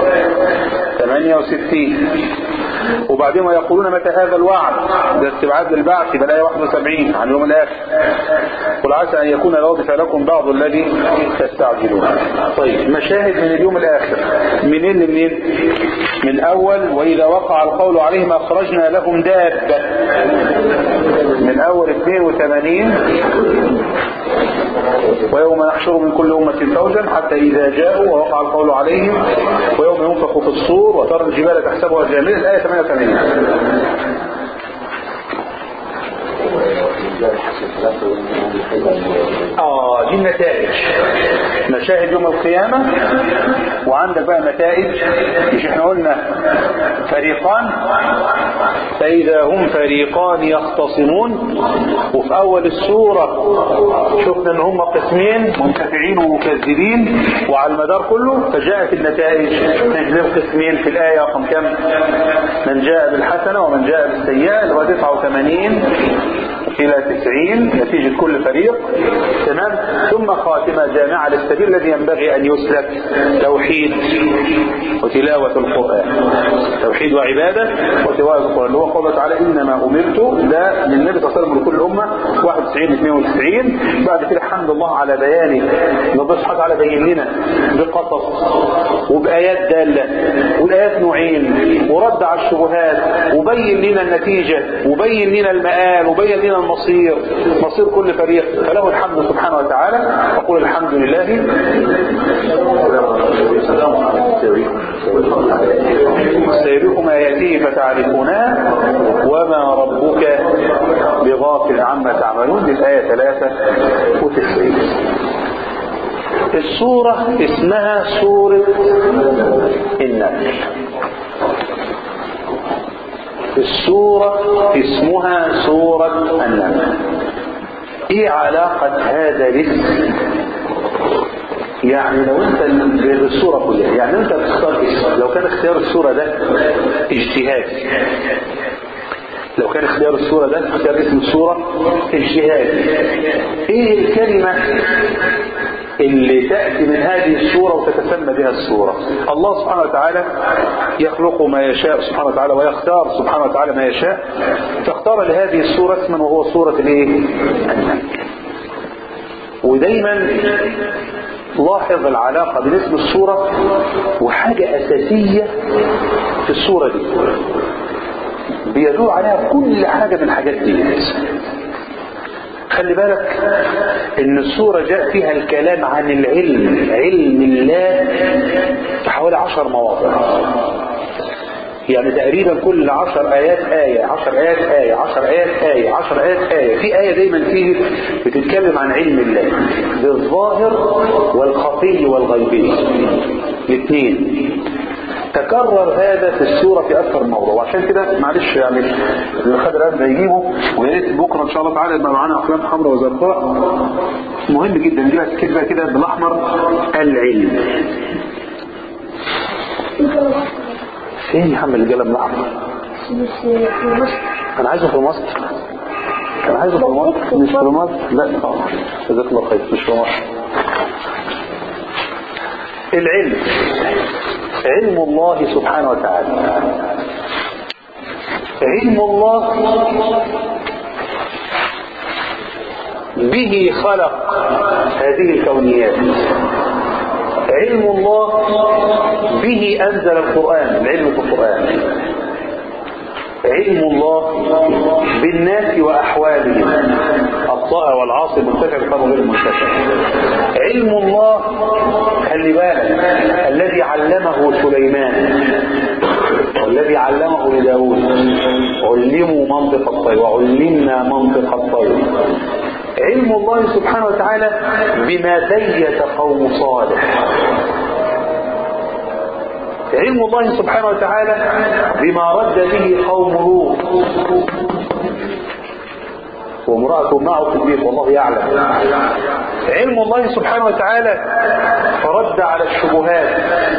68 وبعدين ويقولون متى هذا الوعد ده استبعاد للبعث يبقى الآية 71 عن يوم الآخر قل عسى أن يكون الأرض فلكم بعض الذي تستعجلون طيب مشاهد من اليوم الآخر منين لمنين من أول وإذا وقع القول عليهم أخرجنا لهم دابة من أول 82 ويوم نحشر من كل أمة فوجا حتى إذا جاءوا ووقع القول عليهم ويوم ينفخ في الصور وترى الجبال تحسبها جامدة الآية 88 آه دي النتائج مشاهد يوم القيامة وعندك بقى نتائج مش احنا قلنا فريقان فإذا هم فريقان يختصمون وفي أول السورة شفنا ان هم قسمين منتفعين ومكذبين وعلى المدار كله فجاءت النتائج للقسمين في الآية رقم كم من جاء بالحسنة ومن جاء بالسيئة اللي هو 89 إلى 90 نتيجة كل فريق تمام ثم خاتمة جامعة للسبيل الذي ينبغي أن يسلك توحيد وتلاوة القرآن توحيد وعبادة وتلاوة القرآن اللي هو قوله تعالى إنما أمرت لا للنبي صلى الله عليه وسلم لكل أمة 91 92 بعد كده الحمد لله على بيان ربنا سبحانه وتعالى بين لنا بقصص وبآيات دالة والآيات نوعين ورد على الشبهات وبين لنا النتيجة وبين لنا المآل وبين لنا المصير مصير كل فريق فله الحمد سبحانه وتعالى أقول الحمد لله سيريكم آياته فتعرفونها وما ربك بغافل عما تعملون دي الآية 93 السورة اسمها سورة النمل السورة اسمها سورة النمل ايه علاقة هذا الاسم يعني لو انت بالصورة كلها يعني انت بتختار اسم لو كان اختيار الصورة ده اجتهادي لو كان اختيار الصورة ده اختيار اسم الصورة اجتهادي ايه الكلمة اللي تأتي من هذه الصورة وتتسمى بها الصورة الله سبحانه وتعالى يخلق ما يشاء سبحانه وتعالى ويختار سبحانه وتعالى ما يشاء فاختار لهذه الصورة اسما وهو صورة الايه النمل ودايما لاحظ العلاقة بين اسم الصورة وحاجة أساسية في الصورة دي بيدور عليها كل حاجة من الحاجات دي خلي بالك ان السورة جاء فيها الكلام عن العلم علم الله في حوالي عشر مواضع يعني تقريبا كل عشر آيات آية عشر آيات آية عشر آيات آية عشر آيات آية في آية دايما فيه بتتكلم عن علم الله بالظاهر والخفي والغيبي الاثنين تكرر هذا في السورة في أكثر من موضوع وعشان كده معلش يعني اللي خد الآن ده يجيبه ويا ريت بكرة إن شاء الله تعالى يبقى معانا أقلام حمراء وزرقاء مهم جدا دي بس كده كده بالأحمر العلم فين يا عم القلم الأحمر؟ مش في مصر أنا عايزه في مصر أنا عايزه في مصر مش في مصر لا آه. جزاك الله خير مش في مصر العلم علم الله سبحانه وتعالى علم الله به خلق هذه الكونيات علم الله به أنزل القرآن العلم في القرآن علم الله بالناس وأحوالهم الطائع والعاصي المنتفع بالقرب غير المنتفع علم الله خلي بالك الذي علمه سليمان والذي علمه لداود علموا منطق الطير وعلمنا منطق الطير علم الله سبحانه وتعالى بما بيت قوم صالح علم الله سبحانه وتعالى بما رد به قوم لوط وامرأته معه في البيت والله يعلم علم الله سبحانه وتعالى فرد على الشبهات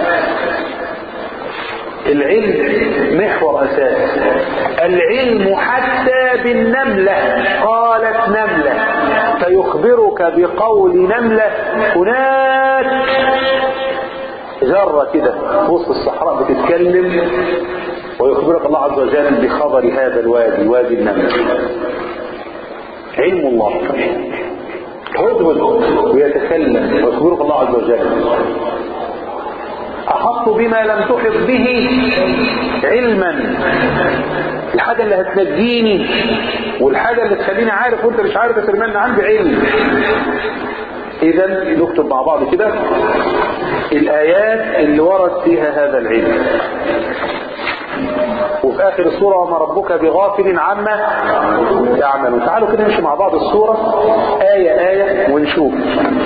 العلم محور أساس العلم حتى بالنملة قالت نملة فيخبرك بقول نملة هناك ذرة كده في وسط الصحراء بتتكلم ويخبرك الله عز وجل بخبر هذا الوادي وادي النمل علم الله هدهد ويتكلم ويخبرك الله عز وجل أحط بما لم تحط به علما الحاجة اللي هتنجيني والحاجة اللي تخليني عارف وانت مش عارف ترمينا عندي علم اذا نكتب مع بعض كده الايات اللي ورد فيها هذا العلم وفي اخر السورة وما ربك بغافل عما يعملون تعالوا كده نمشي مع بعض السورة آية آية ونشوف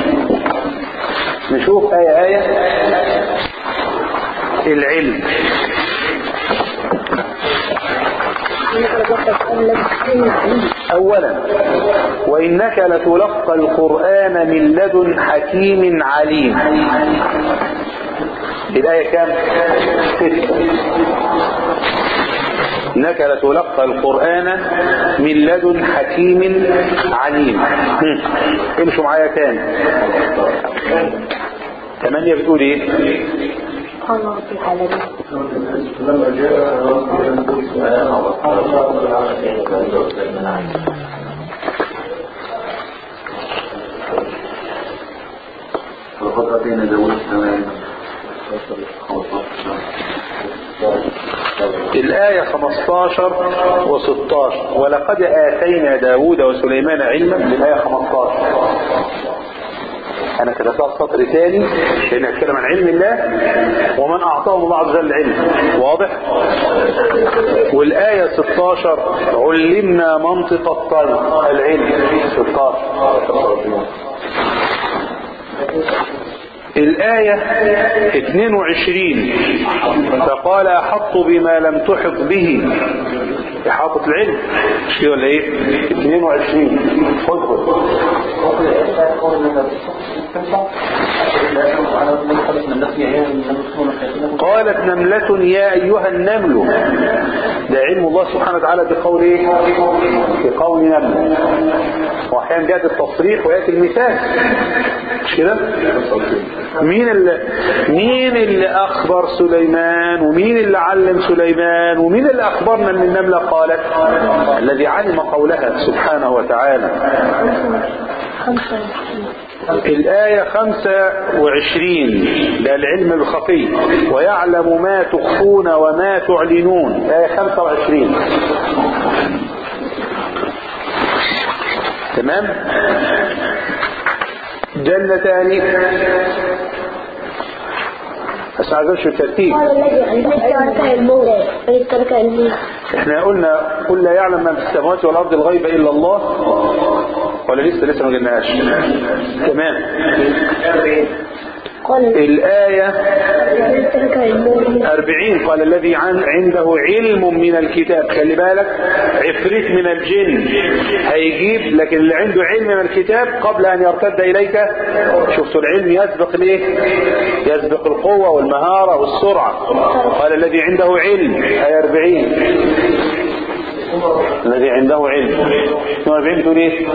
نشوف آية آية العلم أولا وإنك لتلقى القرآن من لدن حكيم عليم الآية كام؟ ستة إنك لتلقى القرآن من لدن حكيم عليم هم. امشوا معايا تاني ثمانية بتقول ايه الله في العالمين لما جاء ولقد اتينا داود السماء الآية 15 و16 ولقد آتينا داود وسليمان علما الآية 15 أنا كتبتها السطر تاني لأن أتكلم عن علم الله ومن أعطاهم الله عز وجل العلم واضح؟ والآية 16 علمنا منطق الطير العلم 16 الآية 22 فقال أحط بما لم تحط به إحاطة العلم مش كده ولا إيه 22 خذ خذ قالت نملة يا أيها النمل ده علم الله سبحانه وتعالى بقول إيه بقول نمل وأحيانا جاءت التصريح ويأتي المثال مش كده مين اللي مين اللي أخبر سليمان ومين اللي علم سليمان ومين اللي أخبرنا أن النملة قالت الذي علم قولها سبحانه وتعالى خمسة الآية خمسة وعشرين ده العلم الخفي ويعلم ما تخفون وما تعلنون آية خمسة وعشرين تمام جنتان بس عايزش الترتيب قال الذي عنده ترك الموت الذي ترك الموت احنا قلنا قل لا يعلم من في السماوات والارض الغيب الا الله ولا لسه لسه ما قلناهاش تمام قال الآية الذي ترك الموت أربعين قال الذي عن عنده علم من الكتاب خلي بالك عفريت من الجن هيجيب لكن اللي عنده علم من الكتاب قبل أن يرتد إليك شفتوا العلم يسبق ليه يسبق القوة والمهارة والسرعة قال الذي عنده علم أي أربعين الذي عنده علم 42 تقول ايه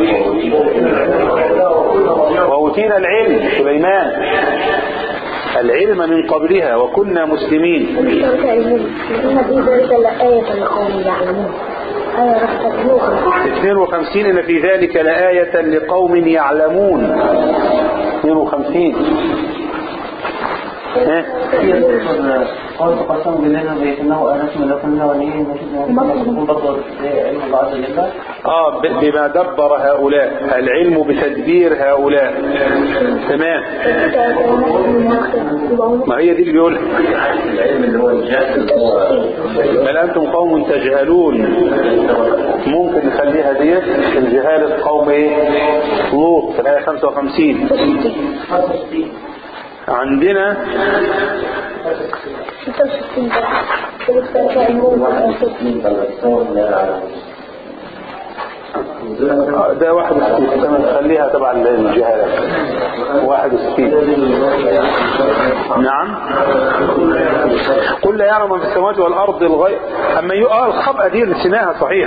وأوتينا العلم سليمان العلم من قبلها وكنا مسلمين وبشرط علمهم إن في ذلك لآية لقوم يعلمون آية رحمة 52 إن في ذلك لآية لقوم يعلمون 52 ها؟ قال تقسم بيننا بأنه أنس لكنا وليين نكون بطل علم الله عز وجل آه ب- بما دبر هؤلاء العلم بتدبير هؤلاء تمام ما هي دي اللي بيقولها العلم اللي هو الجهل بل أنتم قوم تجهلون ممكن نخليها ديت الجهالة قوم ايه لوط في الآية 55 عندنا 66 بس علمهم آه، ده 61 خليها تبع الجهالة 61 نعم قل لا يعلم من في السماوات والأرض الغيب أما يقال الخبأة دي نسيناها صحيح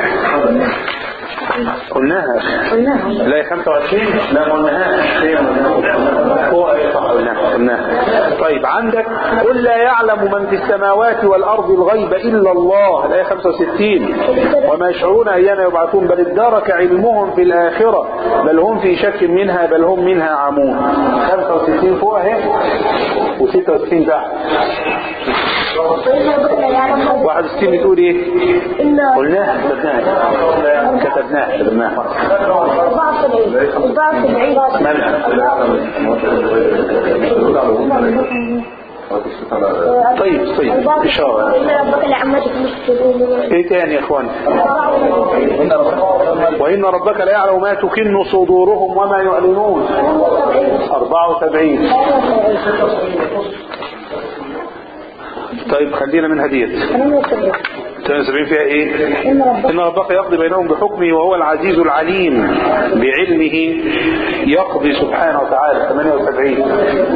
قلناها قلناها لا 25 لا ما قلناهاش هي هو ايه صح قلناها قلناها طيب عندك قل لا يعلم من في السماوات والارض الغيب الا الله الايه 65 وما يشعرون ايان يبعثون بل ادارك علمهم في الاخره بل هم في شك منها بل هم منها عمون 65 فوق اهي و66 تحت 61 بتقول ايه قلناها كتبناها كتبناها كتبناها 74 طيب طيب إشارة إن ربك لعمتك مسجدون ايه تاني يا اخوان وان ربك لا يعلم ما تكن صدورهم وما يعلنون 74 طيب خلينا من هدية 72 فيها ايه ان ربك يقضي بينهم بحكمه وهو العزيز العليم بعلمه يقضي سبحانه وتعالى 78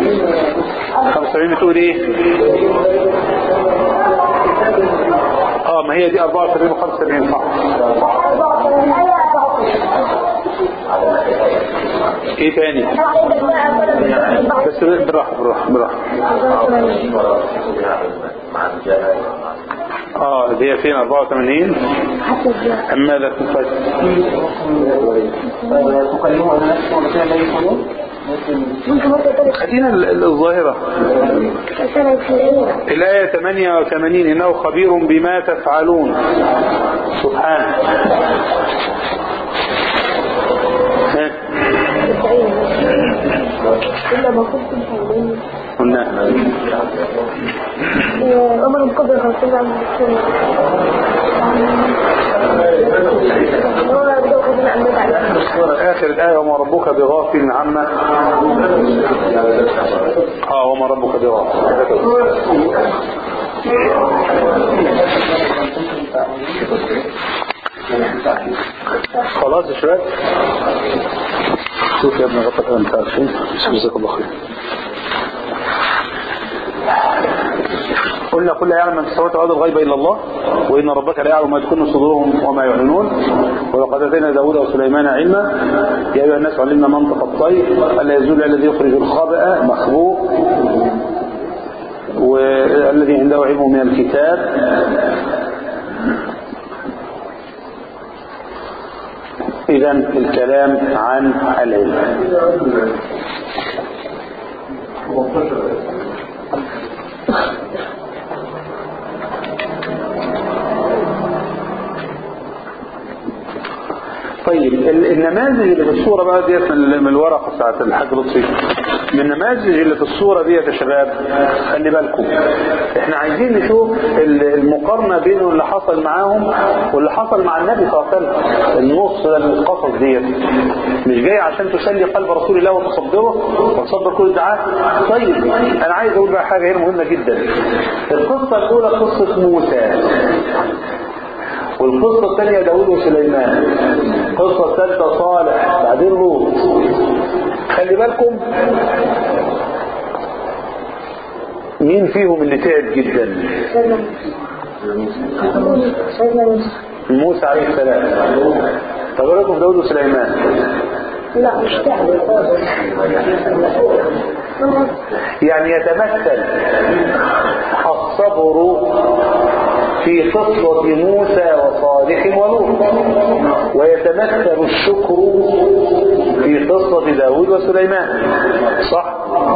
75 بتقول ايه اه ما هي دي 74 و 75 صح ايه تاني بس بالراحه بالراحه بالراحه مع الجهل اه دي فين 84 أم ماذا تنفذ تكلموا أن نفسه وكان لا يفهمون ممكن مرة تانية خلينا ال- الظاهرة سنة في الأيام الآية 88 إنه خبير بما تفعلون سبحانه ها إلا ما كنتم حولين قلنا عمر مقبل خمسين عام السنة هو بدأ خذنا عن بدع آخر الآية وما ربك بغافل عما اه وما ربك بغافل خلاص يا شباب شوف يا ابن غطك انت عارفين جزاك الله خير قلنا كل يعلم من في السماوات والارض الغيب الا الله وان ربك لا يعلم ما تكون صدورهم وما يعلنون ولقد اتينا داود وسليمان علما يا ايها الناس علمنا منطق الطير الا يزول الذي يخرج الخبأ مخبوء والذي عنده علم من الكتاب اذا الكلام عن العلم طيب ال- النماذج اللي في الصورة بقى ديت من من الورقة بتاعت الحاج لطفي من النماذج اللي في الصورة دي يا شباب خلي بالكم احنا عايزين نشوف ال- المقارنة بين اللي حصل معاهم واللي حصل مع النبي صلى الله عليه وسلم النص ده من القصص ديت مش جاي عشان تسلي قلب رسول الله وتصبره وتصبر كل دعاء طيب انا عايز اقول بقى حاجة هنا مهمة جدا القصة الاولى قصة موسى والقصة الثانية داود وسليمان القصة الثالثة صالح بعدين لوط خلي بالكم مين فيهم اللي تعب جدا موسى عليه السلام طب ايه رايكم في داود وسليمان لا مش تعب يعني يتمثل الصبر في قصة موسى وصالح ولوط ويتمثل الشكر في قصة داود وسليمان صح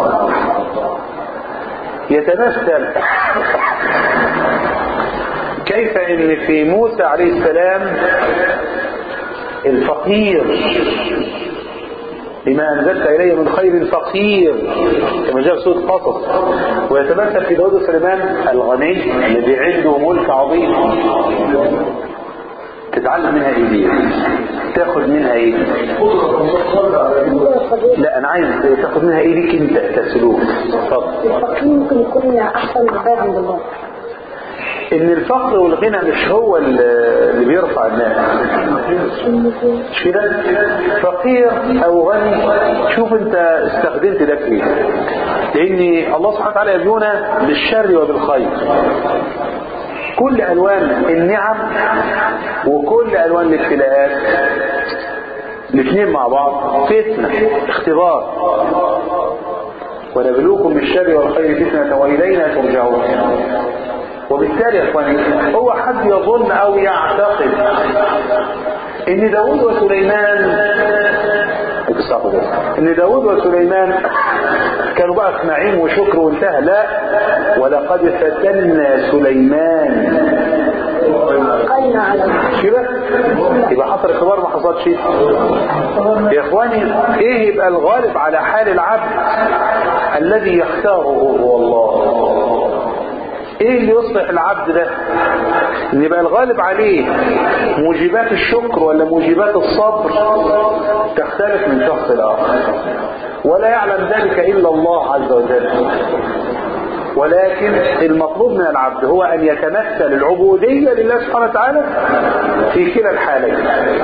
يتمثل كيف ان في موسى عليه السلام الفقير بما أنزلت إليه من خير فقير كما جاء في سورة القصص ويتمثل في داود وسليمان الغني الذي عنده ملك عظيم تتعلم منها ايه دي تاخد منها ايه لا انا عايز تاخد منها ايه ليك انت كسلوك اتفضل الفقير ممكن يكون احسن عباد عند الله ان الفقر والغنى مش هو اللي بيرفع الناس مش كده فقير او غني شوف انت استخدمت ده في ايه لان الله سبحانه وتعالى يبلونا بالشر وبالخير كل الوان النعم وكل الوان الابتلاءات الاثنين مع بعض فتنه اختبار ونبلوكم بالشر والخير فتنه والينا ترجعون وبالتالي يا اخواني هو حد يظن او يعتقد ان داود وسليمان ان داود وسليمان كانوا بقى في نعيم وشكر وانتهى لا ولقد فتنا سليمان قينا على كده يبقى حصل اختبار ما حصلش يا اخواني ايه يبقى الغالب على حال العبد الذي يختاره هو الله ايه اللي يصلح العبد ده ان يبقى الغالب عليه موجبات الشكر ولا موجبات الصبر تختلف من شخص لاخر ولا يعلم ذلك الا الله عز وجل ولكن المطلوب من العبد هو ان يتمثل العبودية لله سبحانه وتعالى في كلا الحالين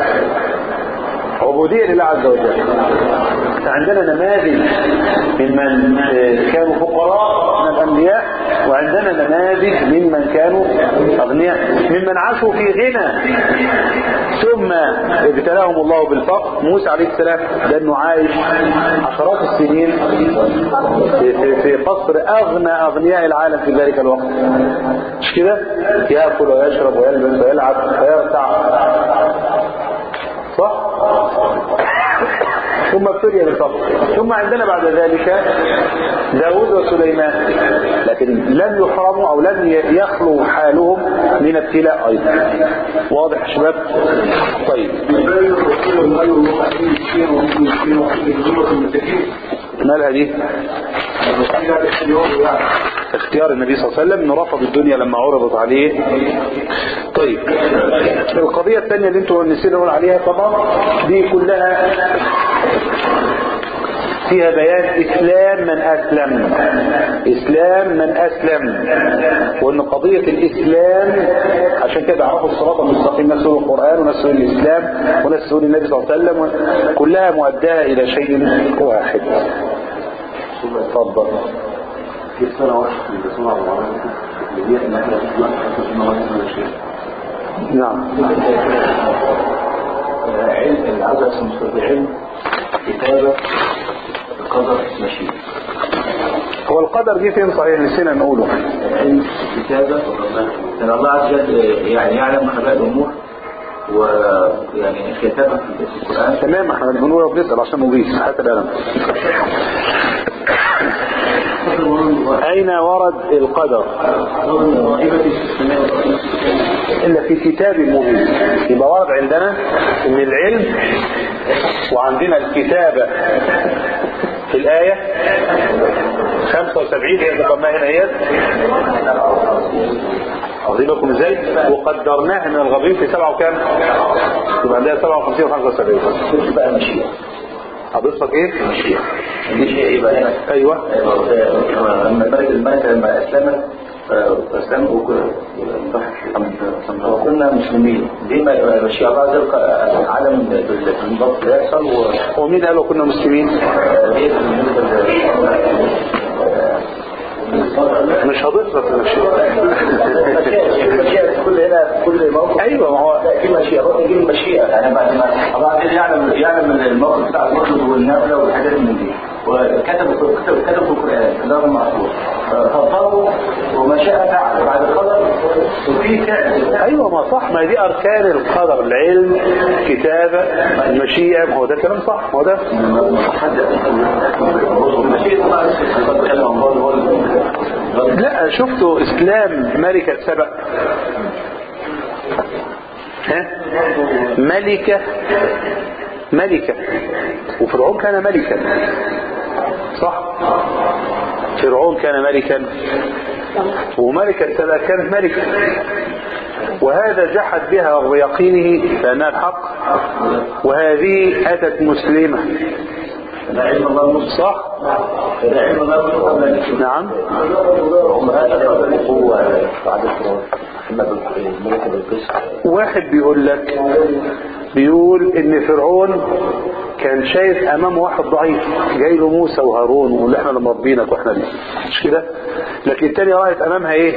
عبودية لله عز وجل عندنا نماذج ممن كانوا فقراء من الأنبياء وعندنا نماذج ممن كانوا أغنياء ممن عاشوا في غنى ثم ابتلاهم الله بالفقر موسى عليه السلام لأنه عايش عشرات السنين في, في, في قصر أغنى أغنياء العالم في ذلك الوقت مش كده يأكل ويشرب ويلبس ويلعب ويرتع صح ثم ابتلي بالفقر ثم عندنا بعد ذلك داود وسليمان لكن لم يحرموا او لم يخلوا حالهم من ابتلاء ايضا واضح يا شباب طيب مالها دي اختيار النبي صلى الله عليه وسلم انه رفض الدنيا لما عرضت عليه طيب القضية الثانية اللي انتوا نسينا نقول عليها طبعا دي كلها فيها بيان اسلام من اسلم اسلام من اسلم وان قضية الاسلام عشان كده عرفوا الصراط المستقيم ناس يقولوا القرآن وناس يقولوا الاسلام وناس يقولوا النبي صلى الله عليه وسلم كلها مؤداة الى شيء واحد اتفضل كيف سنة واحد في الرسول على الله اللي هي ان احنا نطلع نعم علم اللي عاوز اسمه علم كتابة القدر ماشي هو القدر دي فين صحيح نسينا نقوله علم كتابة ان الله عز وجل يعني يعلم مخبئ الامور ويعني كتابة في القرآن تمام احنا بنقول وبنسأل عشان نضيف حتى الآن أين ورد القدر إلا في كتاب مبين يبقى ورد عندنا إن العلم وعندنا الكتابة في الآية 75 هي ذكرناها هنا هي واخدين بالكم ازاي وقدرناها من الغابرين في سبعة وكام يبقى عندها 57 و75 بقى مشيئة هضيف لك ايه مشيئة مشيئة يبقى هنا ايوه لما الملك الملك لما اسلمت اسلم وكنا مسلمين دي ما- مشيئة الله تلقى عدم الانضباط اللي يحصل و ومين قالوا كنا مسلمين دي مش هضيف لك المشيئة المشيئة في كل هنا في كل موقف ايوه ما هو لا في مشيئة هو يجيب المشيئة يعني بعد ما الله عز وجل يعلم يعلم الموقف بتاع المخلص والنافلة والحاجات من دي وكتب كتب كتب في القرآن اللغة المحفوظ فضله وما شاء فعل بعد القدر وفي فعل ايوه ما صح ما دي اركان القدر العلم كتابة المشيئة ما هو ده كلام صح ما هو ده المشيئة الله عز وجل بتكلم عن بعض هو لا شفتوا اسلام ملكة سبأ ها ملكة ملكة وفرعون كان ملكا صح فرعون كان ملكا وملكة سبأ كانت ملكة وهذا جحد بها رغم يقينه لأنها الحق وهذه أتت مسلمة لا علم الله مصر صح لا علم الله مصر قبل أن يكون نعم هم هذا القوة بعد الفرعون محمد الملك بالقسط واحد بيقول لك بيقول ان فرعون كان شايف امامه واحد ضعيف جاي له موسى وهارون ويقول له احنا اللي مربينك واحنا اللي مش كده لكن التاني رايت امامها ايه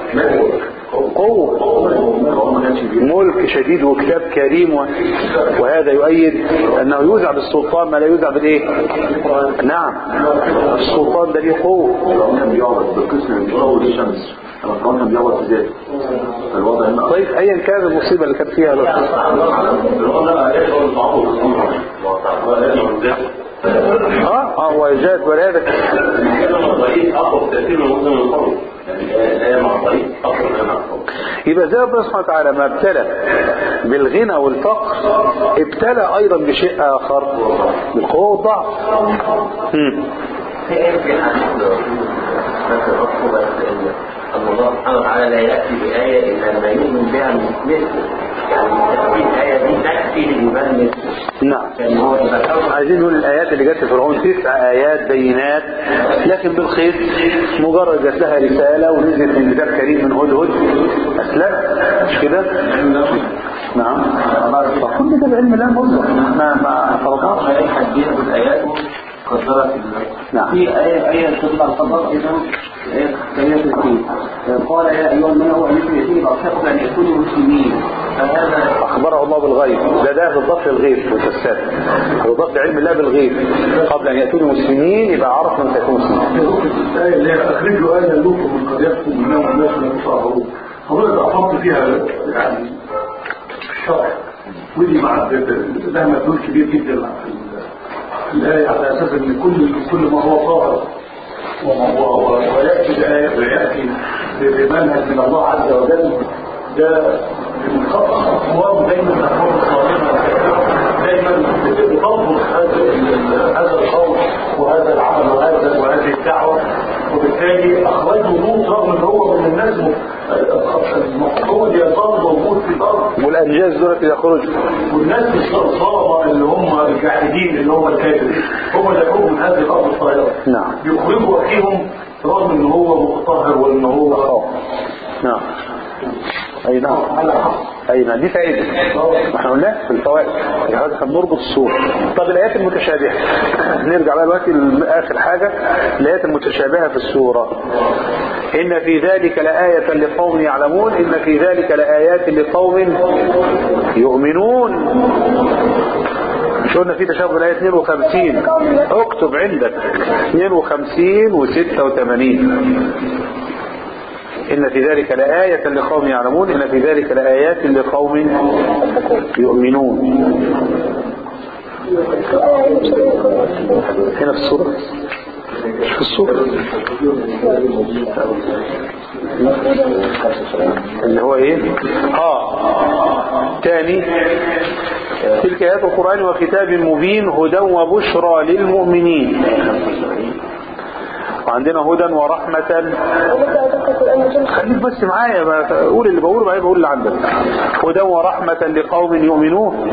قوة ملك شديد وكتاب كريم و... وهذا يؤيد انه يوزع بالسلطان ما لا يوزع بالايه نعم السلطان ده ليه قوة كان بيعبد بالقسم بيعبد الشمس لما فرعون كان بيعبد في ذاته الوضع هنا طيب ايا كان المصيبة اللي كانت فيها بقى. فرعون لا يشعر بالتعبد اه اه وجاءت ولادك الطريق اقرب تاثير من مسلم القوم يعني الايه مع الطريق اقرب مع القوم يبقى زي ربنا سبحانه وتعالى ما ابتلى بالغنى والفقر ابتلى ايضا بشيء اخر بالقوه والضعف مم. في ايه في حديث بس الرسول بس ان ان الله سبحانه وتعالى لا ياتي بايه الا ما يؤمن بها مثله يعني تاتي الايه دي تاتي للايمان مثله نعم كان هو ذكر عايزين نقول الايات اللي جت في فرعون تسع ايات بينات لكن بالخير مجرد جات لها رساله ونزلت من كتاب كريم من هدهد اسلم مش كده؟ نعم كل ده بعلم الله مطلق ما ما فرضناش الله يحديها بالايات قدرت الله نعم. في آية آية تطلع القضاء أيضا آية ثانية الكريم قال يا أيها الملأ عليكم يتيم قبل أن يكونوا مسلمين فهذا أخبره الله بالغيب ده ده بالضبط الغيب والفساد بالضبط علم الله بالغيب قبل أن يأتوني مسلمين يبقى عرف من سيكون مسلمين الآية اللي هي أخرجوا آية لكم من قريتكم منهم الناس لا تصعبوا حضرتك أحط فيها يعني الشرع ودي مع لها مدلول كبير جدا في الآية على أساس إن كل كل ما هو ظاهر وما هو ويأتي بآية ويأتي بمنهج من الله عز وجل ده من خطأ أقوام دايما الأقوام الصالحة دايما بتطبق هذا هذا القول وهذا العمل وهذا وهذه الدعوة وبالتالي أخرجوا لوط رغم إن هو من الناس هو اللي يطالب وجود في الأرض والأنجاز دول إذا خرجوا والناس الصلبة اللي هم الجاحدين اللي هم الكافر هم اللي يخرجوا من هذه الأرض الصغيرة نعم يخرجوا أخيهم رغم إن هو متطهر وإن هو خاف نعم أي نعم على حق أي نعم دي فائدة احنا قلنا في الفوائد الفوائد احنا بنربط الصور طب الآيات المتشابهة نرجع بقى دلوقتي لآخر حاجة الآيات المتشابهة في السورة إن في ذلك لآية لقوم يعلمون إن في ذلك لآيات لقوم يؤمنون مش قلنا في تشابه الآية 52 اكتب عندك 52 و 86 إن في ذلك لآية لقوم يعلمون إن في ذلك لآيات لقوم يؤمنون هنا في السورة مش في السورة اللي هو ايه اه تاني تلك آيات القرآن وكتاب مبين هدى وبشرى للمؤمنين وعندنا هدى ورحمة خليك بس معايا بقى، قول اللي بقوله بعدين بقول اللي عندك هدى ورحمة لقوم يؤمنون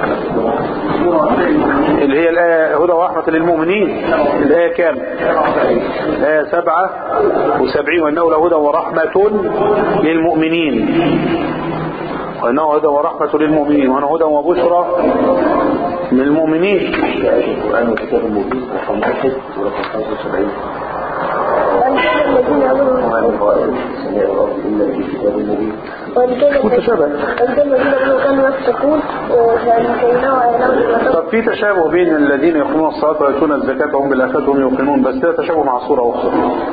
اللي هي الآية هدى ورحمة للمؤمنين الآية كام آية سبعة وسبعين وإنه لهدى ورحمة للمؤمنين وإنه هدى ورحمة للمؤمنين وأنا هدى وبشرى للمؤمنين القرآن وكتاب مبين رقم واحد ورقم 75 الذين آمنوا وما من قائل سمع الله إلا في كتاب مبين متشابه. الذين آمنوا كانوا يتقون فأنجيناه وأهله طب في تشابه بين الذين يقيمون الصلاة ويؤتون الزكاة وهم بالآخرة هم يوقنون بس ده تشابه مع صورة أخرى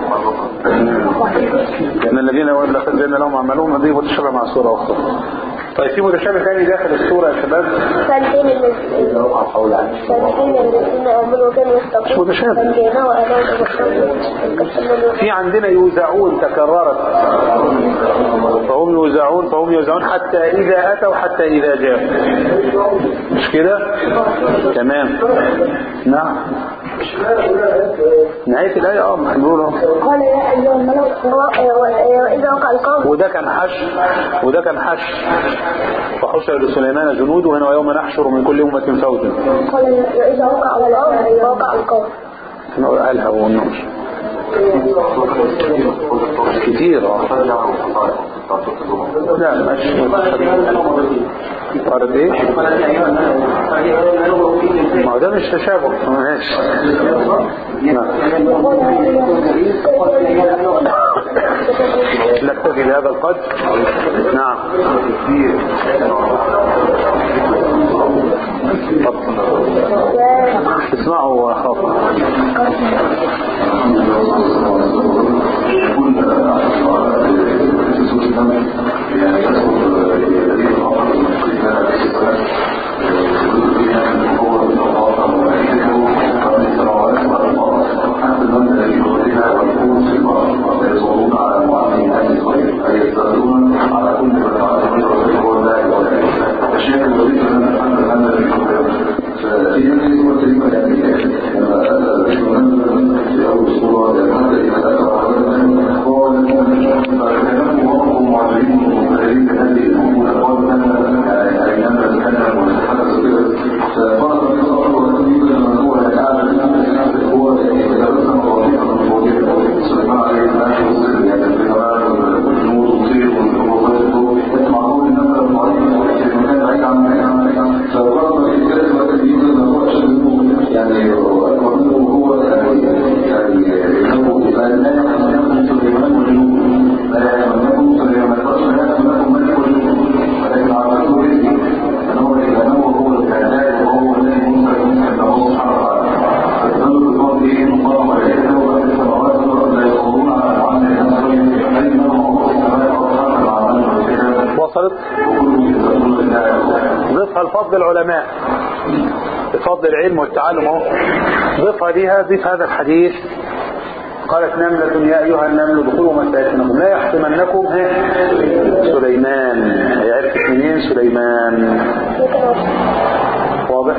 لأن الذين يؤمنون بالآخرة زين لهم أعمالهم دي متشابه مع صورة أخرى طيب في متشابه ثاني داخل الصورة يا شباب فالذين الذين وقع قول عنه فالذين الذين آمنوا كانوا يتقون مش متشابه. فأنجيناه وأهله في عندنا يوزعون تكررت فهم يوزعون فهم يوزعون حتى إذا أتوا حتى إذا جاءوا مش كده تمام نعم نهاية الآية اه ما هنقول اهو. قال يا أيها الملأ وإذا وقع القوم وده كان حشر وده كان حشر وحشر لسليمان جنوده هنا ويوم نحشر من كل أمة فوجا قال وإذا وقع القوم وقع القوم قالها والنوش كتير اه لا مش قالت ايه ما هو ده مش تشابه ماشي نعم. نكتفي بهذا القدر نعم اسمعوا خاطر وصلت ضيفها لفضل العلماء بفضل العلم والتعلم اهو ضيفها ليها ضيف هذا الحديث قالت نملة يا أيها النمل ادخلوا مساكنكم لا يحطمنكم ها سليمان هي عرفت منين سليمان واضح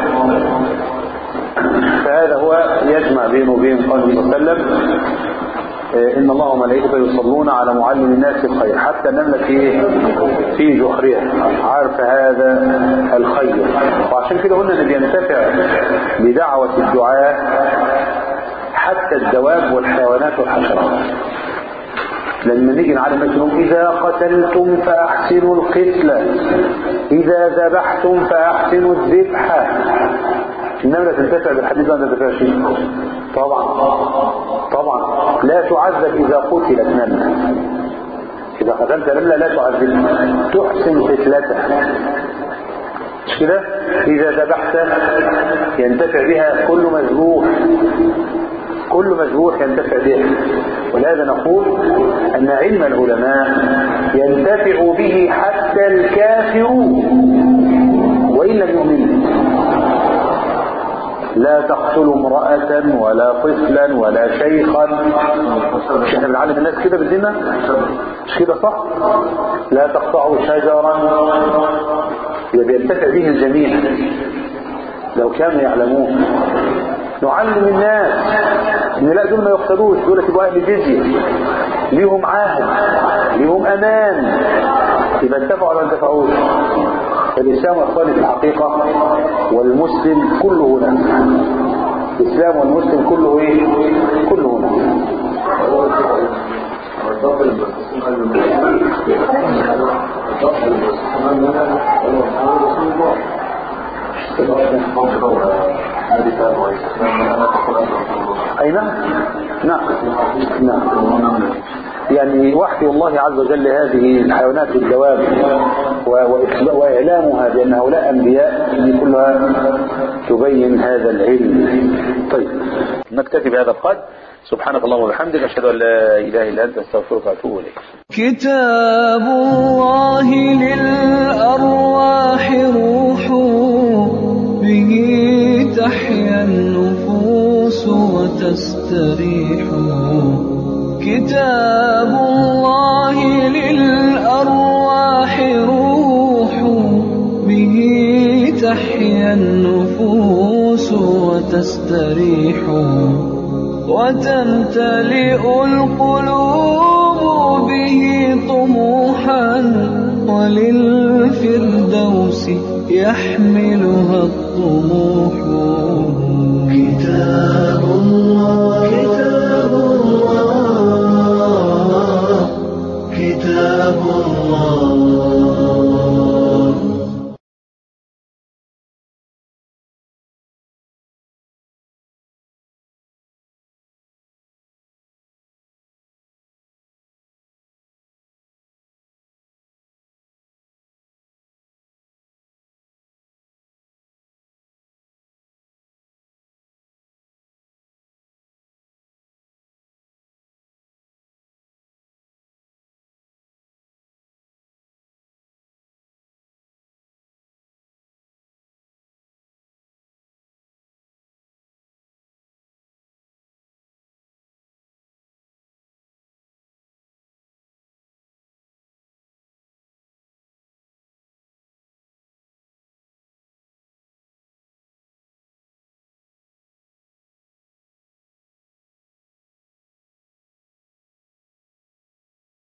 فهذا هو يجمع بينه وبين قوله صلى الله عليه وسلم آه، إن الله وملائكته يصلون على معلم الناس الخير حتى النملة في إيه؟ في جحرها عارف هذا الخير وعشان كده قلنا ان بينتفع بدعوة الدعاء حتى الدواب والحيوانات والحشرات لما نيجي نعلم مثلهم إذا قتلتم فأحسنوا القتلة إذا ذبحتم فأحسنوا الذبح النملة تنتفع بالحديث ده ما تنتفعش طبعا طبعا لا تعذب إذا قتلت نملة إذا قتلت نملة لا تعذبها تحسن قتلتها مش كده إذا ذبحت ينتفع بها كل مذبوح كل مذبوح ينتفع به ولهذا نقول أن علم العلماء ينتفع به حتى الكافر وإن لم يؤمن لا تقتلوا امرأة ولا طفلا ولا شيخا مش احنا بنعلم الناس كده بالدين مش كده صح لا تقطعوا شجرا يبقى بينتفع به الجميع لو كانوا يعلمون نعلم الناس ان لا دول ما يقتلوش دول تبقى اهل جزيه ليهم عهد ليهم امان يبقى انتفعوا ولا ما انتفعوش الاسلام اخواني في الحقيقه والمسلم كله هنا الاسلام والمسلم كله ايه كله هنا أي نعم نعم نعم يعني وحي الله عز وجل هذه الحيوانات والدواب و- وإخبا- وإعلامها بأن هؤلاء أنبياء دي كلها تبين هذا العلم طيب نكتفي بهذا القدر سبحانك اللهم وبحمدك أشهد أن لا إله إلا أنت أستغفرك وأتوب إليك كتاب الله للأرواح روح به تحيا النفوس وتستريح كتاب الله للأرواح روح به تحيا النفوس وتستريح وتمتلئ القلوب به طموحا وللفردوس يحملها الطموح